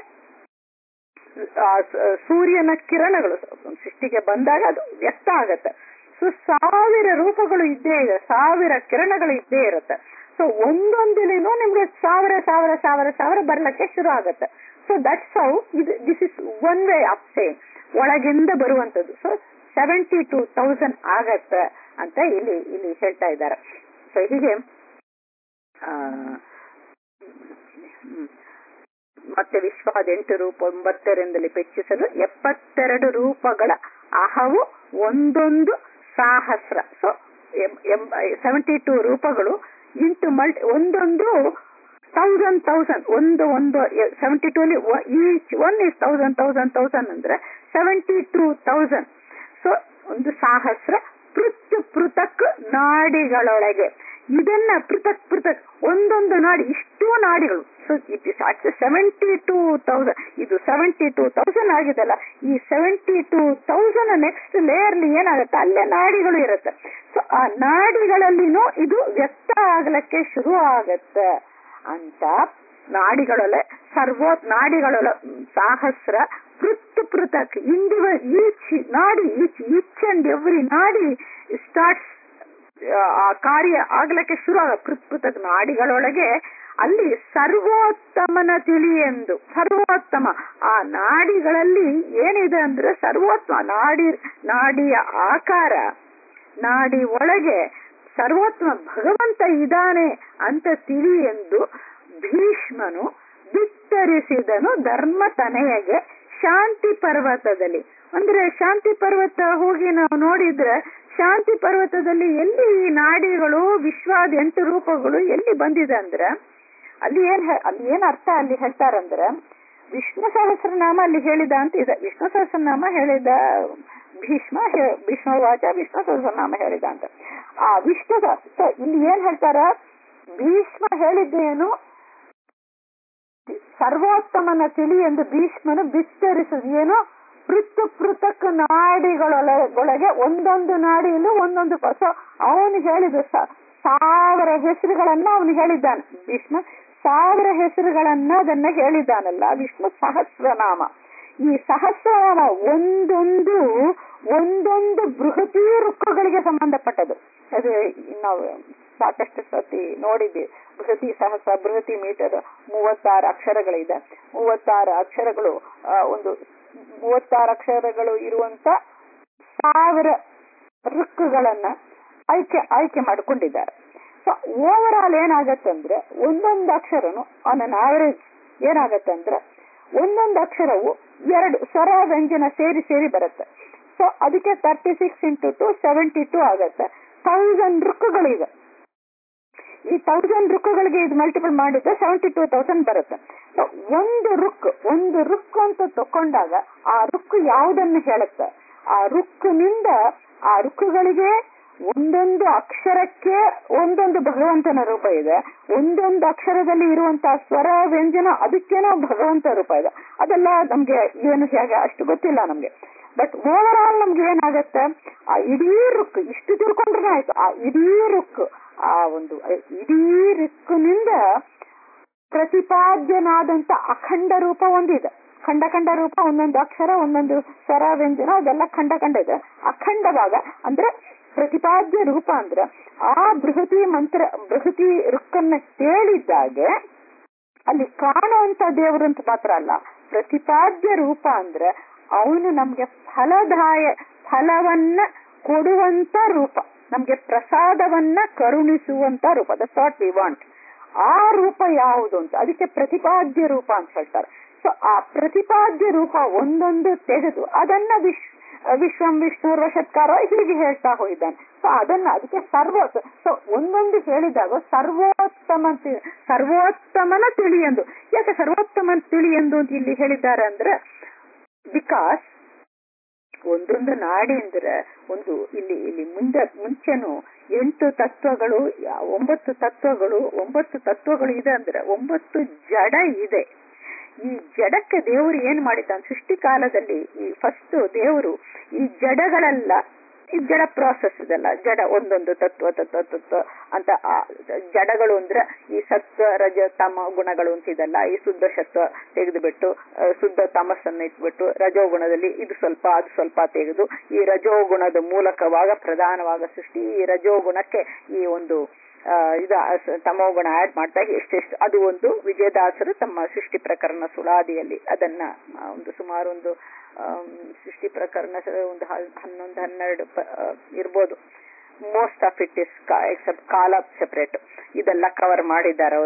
ಸೂರ್ಯನ ಕಿರಣಗಳು ಸೃಷ್ಟಿಗೆ ಬಂದಾಗ ಅದು ವ್ಯಕ್ತ ಆಗತ್ತೆ ಸೊ ಸಾವಿರ ರೂಪಗಳು ಇದ್ದೇ ಇದೆ ಸಾವಿರ ಕಿರಣಗಳು ಇದ್ದೇ ಇರುತ್ತೆ ಸೊ ಒಂದೊಂದಿಲೇನೂ ನಿಮ್ಗೆ ಸಾವಿರ ಸಾವಿರ ಸಾವಿರ ಸಾವಿರ ಬರ್ಲಕ್ಕೆ ಶುರು ಆಗತ್ತೆ ಸೊ ದಟ್ಸ್ ಹೌ ಇದು this is one way of same ಒಳಗಿಂದ ಬರುವಂತದ್ದು ಸೊ ಸೆವೆಂಟಿ ಟು ತೌಸಂಡ್ ಆಗತ್ತೆ ಅಂತ ಇಲ್ಲಿ ಇಲ್ಲಿ ಹೇಳ್ತಾ ಇದ್ದಾರೆ ಸೊ ಹೀಗೆ ಮತ್ತೆ ವಿಶ್ವಾದೆಂಟು ರೂಪ ಒಂಬತ್ತರಿಂದಲೇ ಪೆಚ್ಚಿಸಲು ಎಪ್ಪತ್ತೆರಡು ರೂಪಗಳ ಅಹವು ಒಂದೊಂದು ಸಾಹಸ್ರ ಸೊ ಸೆವೆಂಟಿ ಟು ರೂಪಗಳು ಇಂಟು ಮಲ್ಟಿ ಒಂದೊಂದು ತೌಸಂಡ್ ತೌಸಂಡ್ ಒಂದು ಒಂದು ಸೆವೆಂಟಿ ಟೂ ಅಲ್ಲಿ each one is thousand thousand thousand ಅಂದ್ರೆ ಸೆವೆಂಟಿ ಟೂ ತೌಸಂಡ್ ಸೊ ಒಂದು ಸಹಸ್ರ ಪೃಥಕ್ ಪೃಥಕ್ ನಾಡಿಗಳೊಳಗೆ ಇದನ್ನ ಪೃಥಕ್ ಪೃಥಕ್ ಒಂದೊಂದು ನಾಡಿ ಇಷ್ಟೂ ನಾಡಿಗಳು so it is at seventy two thousand ಇದು ಸೆವೆಂಟಿ ಟೂ ತೌಸಂಡ್ ಆಗಿದೆಲ್ಲ ಈ ಸೆವೆಂಟಿ ಟೂ ತೌಸಂಡ್ ನೆಕ್ಸ್ಟ್ ಲೇಯರ್ಲಿ ಏನಾಗುತ್ತೆ ಅಲ್ಲೇ ನಾಡಿಗಳು ಇರುತ್ತೆ ಸೊ ಆ ನಾಡಿಗಳಲ್ಲಿನೂ ಇದು ವ್ಯಕ್ತ ಆಗ್ಲಿಕ್ಕೆ ಶುರು ಆಗತ್ತೆ ಅಂತ ನಾಡಿಗಳೊಳ ಸರ್ವೋ ನಾಡಿಗಳೊಳ ಸಹಸ್ರ ಪೃಥ್ ಪೃಥಕ್ ಇಂಡಿವ ಈಚ್ ನಾಡಿ ಈಚ್ ಈಚ್ ಅಂಡ್ ಎವ್ರಿ ನಾಡಿ ಸ್ಟಾರ್ಟ್ಸ್ ಆ ಕಾರ್ಯ ಆಗ್ಲಿಕ್ಕೆ ಶುರು ಆಗ ಪೃಥ್ ಪೃಥಕ್ ನಾಡಿಗಳೊಳಗೆ ಅಲ್ಲಿ ಸರ್ವೋತ್ತಮನ ತಿಳಿ ಎಂದು ಸರ್ವೋತ್ತಮ ಆ ನಾಡಿಗಳಲ್ಲಿ ಏನಿದೆ ಅಂದ್ರೆ ಸರ್ವೋತ್ತಮ ನಾಡಿ ನಾಡಿಯ ಆಕಾರ ನಾಡಿ ಒಳಗೆ ಸರ್ವೋತ್ತಮ ಭಗವಂತ ಇದ್ದಾನೆ ಅಂತ ತಿಳಿ ಎಂದು ಭೀಷ್ಮನು ಬಿತ್ತರಿಸಿದನು ಧರ್ಮ ತನೆಯಗೆ ಶಾಂತಿ ಪರ್ವತದಲ್ಲಿ ಅಂದ್ರೆ ಶಾಂತಿ ಪರ್ವತ ಹೋಗಿ ನಾವು ನೋಡಿದ್ರೆ ಶಾಂತಿ ಪರ್ವತದಲ್ಲಿ ಎಲ್ಲಿ ಈ ನಾಡಿಗಳು ವಿಶ್ವಾದ ಎಂಟು ರೂಪಗಳು ಎಲ್ಲಿ ಬಂದಿದೆ ಅಂದ್ರೆ ಅಲ್ಲಿ ಏನ್ ಅಲ್ಲಿ ಏನ್ ಅರ್ಥ ಅಲ್ಲಿ ಹೇಳ್ತಾರಂದ್ರೆ ವಿಷ್ಣು ಸಹಸ್ರನಾಮ ಅಲ್ಲಿ ಹೇಳಿದ ಅಂತ ಇದೆ ವಿಷ್ಣು ಸಹಸ್ರನಾಮ ಹೇಳಿದ ಭೀಷ್ಮ ಭೀಷ್ಮ ವಾಚ ವಿಷ್ಣು ಸಹಸ್ರನಾಮ ಹೇಳಿದ ಅಂತ ಆ ವಿಷ್ಣು ಇಲ್ಲಿ ಏನ್ ಹೇಳ್ತಾರ ಭೀಷ್ಮ ಹೇಳಿದ್ದೇನು ಸರ್ವೋತ್ತಮನ ತಿಳಿ ಎಂದು ಭೀಷ್ಮನು ಬಿತ್ತರಿಸುದು ಏನು ಪೃಥಕ್ ಪೃಥಕ್ ನಾಡಿಗಳೊಳಗೆ ಒಂದೊಂದು ನಾಡಿಯಲ್ಲೂ ಒಂದೊಂದು ಸೊ ಅವನು ಹೇಳಿದ ಸಾವಿರ ಹೆಸರುಗಳನ್ನ ಅವನು ಹೇಳಿದ್ದಾನೆ ಭೀಷ್ಮ ಸಾವಿರ ಹೆಸರುಗಳನ್ನ ಅದನ್ನ ಹೇಳಿದ್ದಾನಲ್ಲ ವಿಷ್ಣು ಸಹಸ್ರನಾಮ ಈ ಸಹಸ್ರನಾಮ ಒಂದೊಂದು ಒಂದೊಂದು ಬೃಹತಿ ವೃಕ್ಕಗಳಿಗೆ ಸಂಬಂಧಪಟ್ಟದು ಅದು ನಾವು ಸಾಕಷ್ಟು ಸತಿ ನೋಡಿದ್ವಿ ಬೃಹತಿ ಸಹಸ್ರ ಬೃಹತಿ ಮೀಟರ್ ಮೂವತ್ತಾರು ಅಕ್ಷರಗಳಿದೆ ಮೂವತ್ತಾರು ಅಕ್ಷರಗಳು ಒಂದು ಮೂವತ್ತಾರು ಅಕ್ಷರಗಳು ಇರುವಂತ ಸಾವಿರ ಋಕ್ಕುಗಳನ್ನ ಆಯ್ಕೆ ಆಯ್ಕೆ ಮಾಡಿಕೊಂಡಿದ್ದಾರೆ ಸೊ ಓವರ್ ಆಲ್ ಏನಾಗತ್ತಂದ್ರೆ ಒಂದೊಂದು ಅಕ್ಷರನು ಆನ್ ಅನ್ ಆವರೇಜ್ ಏನಾಗತ್ತಂದ್ರೆ ಒಂದೊಂದು ಅಕ್ಷರವು ಎರಡು ಸ್ವರ ವ್ಯಂಜನ ಸೇರಿ ಸೇರಿ ಬರುತ್ತೆ ಸೊ ಅದಕ್ಕೆ thirty six into two seventy two ಆಗತ್ತೆ ಥೌಸಂಡ್ ಋಕ್ಕುಗಳಿವೆ ಈ ತೌಸಂಡ್ ರುಕ್ಕುಗಳಿಗೆ ಇದು ಮಲ್ಟಿಪಲ್ ಮಾಡಿದ್ರೆ ಸೆವೆಂಟಿ ಟೂ ತೌಸಂಡ್ ಬರುತ್ತೆ ಒಂದು ರುಕ್ ಒಂದು ರುಕ್ ಅಂತ ತಕೊಂಡಾಗ ಆ ರುಕ್ ಯಾವುದನ್ನು ಹೇಳುತ್ತೆ ಆ ರುಕ್ನಿಂದ ಆ ರುಕ್ಕುಗಳಿಗೆ ಒಂದೊಂದು ಅಕ್ಷರಕ್ಕೆ ಒಂದೊಂದು ಭಗವಂತನ ರೂಪ ಇದೆ ಒಂದೊಂದು ಅಕ್ಷರದಲ್ಲಿ ಇರುವಂತಹ ಸ್ವರ ವ್ಯಂಜನ ಅದಕ್ಕೇನೋ ಭಗವಂತ ರೂಪ ಇದೆ ಅದೆಲ್ಲ ನಮ್ಗೆ ಏನು ಹೇಗೆ ಅಷ್ಟು ಗೊತ್ತಿಲ್ಲ ನಮ್ಗೆ ಬಟ್ ಓವರ್ ಆಲ್ ನಮ್ಗೆ ಏನಾಗತ್ತೆ ಆ ಇಡೀ ರುಕ್ ಇಷ್ಟು ತಿಳ್ಕೊಂಡ್ರೆ ಆಯ್ತು ಆ ಇಡೀ ರುಕ್ ಆ ಒಂದು ಇಡೀ ರಿಕ್ಕುನಿಂದ ಪ್ರತಿಪಾದ್ಯನಾದಂತ ಅಖಂಡ ರೂಪ ಒಂದಿದೆ ಖಂಡ ಖಂಡ ರೂಪ ಒಂದೊಂದು ಅಕ್ಷರ ಒಂದೊಂದು ಸ್ವರ ವ್ಯಂಜನ ಅದೆಲ್ಲ ಖಂಡ ಖಂಡ ಇದೆ ಅಖಂಡ ಭಾಗ ಅಂದ್ರೆ ಪ್ರತಿಪಾದ್ಯ ರೂಪ ಅಂದ್ರೆ ಆ ಬೃಹತಿ ಮಂತ್ರ ಬೃಹತಿ ರುಕ್ಕನ್ನ ಕೇಳಿದ್ದಾಗೆ ಅಲ್ಲಿ ಕಾಣುವಂತ ದೇವರು ಅಂತ ಮಾತ್ರ ಅಲ್ಲ ಪ್ರತಿಪಾದ್ಯ ರೂಪ ಅಂದ್ರೆ ಅವನು ನಮ್ಗೆ ಫಲದಾಯ ಫಲವನ್ನ ಕೊಡುವಂತ ರೂಪ ನಮ್ಗೆ ಪ್ರಸಾದವನ್ನ ಕರುಣಿಸುವಂತ ರೂಪ ದಟ್ಸ್ ವಾಟ್ ವಿ ವಾಂಟ್ ಆ ರೂಪ ಯಾವುದು ಅಂತ ಅದಕ್ಕೆ ಪ್ರತಿಪಾದ್ಯ ರೂಪ ಅಂತ ಹೇಳ್ತಾರೆ ಸೊ ಆ ಪ್ರತಿಪಾದ್ಯ ರೂಪ ಒಂದೊಂದು ತೆಗೆದು ಅದನ್ನ ವಿಶ್ ವಿಶ್ವಂ ವಿಷ್ಣು ವಶತ್ಕಾರ ಹೀಗೆ ಹೇಳ್ತಾ ಹೋಗಿದ್ದಾನೆ ಸೊ ಅದನ್ನ ಅದಕ್ಕೆ ಸರ್ವ ಸೊ ಒಂದೊಂದು ಹೇಳಿದಾಗ ಸರ್ವೋತ್ತಮ ಸರ್ವೋತ್ತಮನ ತಿಳಿಯೆಂದು ಯಾಕೆ ಸರ್ವೋತ್ತಮನ ತಿಳಿಯೆಂದು ಅಂತ ಇಲ್ಲಿ ಹೇಳಿದ್ದಾರೆ ಅಂದ್ರೆ ಬಿಕಾಸ್ ಒಂದೊಂದು ನಾಡಿ ಅಂದ್ರೆ ಒಂದು ಇಲ್ಲಿ ಇಲ್ಲಿ ಮುಂದೆ ಮುಂಚೆನು ಎಂಟು ತತ್ವಗಳು ಒಂಬತ್ತು ತತ್ವಗಳು ಒಂಬತ್ತು ತತ್ವಗಳು ಇದೆ ಅಂದ್ರೆ ಒಂಬತ್ತು ಜಡ ಇದೆ ಈ ಜಡಕ್ಕೆ ದೇವರು ಏನ್ ಮಾಡಿದ್ದಾನೆ ಸೃಷ್ಟಿ ಕಾಲದಲ್ಲಿ ಈ ಫಸ್ಟ್ ದೇವರು ಈ ಜಡಗಳೆಲ್ಲ ಈ ಜಡ ಪ್ರಾಸೆಸ್ ಇದೆಲ್ಲ ಜಡ ಒಂದೊಂದು ತತ್ವ ತತ್ವ ತತ್ವ ಅಂತ ಜಡಗಳು ಅಂದ್ರೆ ಈ ಸತ್ವ ರಜ ತಮ ಗುಣಗಳು ಅಂತಿದೆಲ್ಲ ಈ ಶುದ್ಧ ಸತ್ವ ತೆಗೆದುಬಿಟ್ಟು ಶುದ್ಧ ತಮಸ್ಸನ್ನು ಇಟ್ಬಿಟ್ಟು ರಜೋಗುಣದಲ್ಲಿ ಇದು ಸ್ವಲ್ಪ ಅದು ಸ್ವಲ್ಪ ತೆಗೆದು ಈ ರಜೋಗುಣದ ಮೂಲಕವಾಗ ಪ್ರಧಾನವಾಗ ಸೃಷ್ಟಿ ಈ ರಜೋಗುಣಕ್ಕೆ ಈ ಒಂದು ಇದ ತಮೋಗುಣ ಆಡ್ ಮಾಡ್ತಾ ಎಷ್ಟೆಷ್ಟು ಅದು ಒಂದು ವಿಜಯದಾಸರು ತಮ್ಮ ಸೃಷ್ಟಿ ಪ್ರಕರಣ ಸುಳಾದಿಯಲ್ಲಿ ಅದನ್ನ ಒಂದು ಸುಮಾರು ಒಂದು ಸೃಷ್ಟಿ ಪ್ರಕರಣ ಒಂದು ಹನ್ನೊಂದು ಹನ್ನೆರಡು ಇರ್ಬೋದು most of it is except ಕಾಲ ಸೆಪರೇಟ್ ಇದೆಲ್ಲ ಕವರ್ ಮಾಡಿದ್ದಾರೆ ಅವರು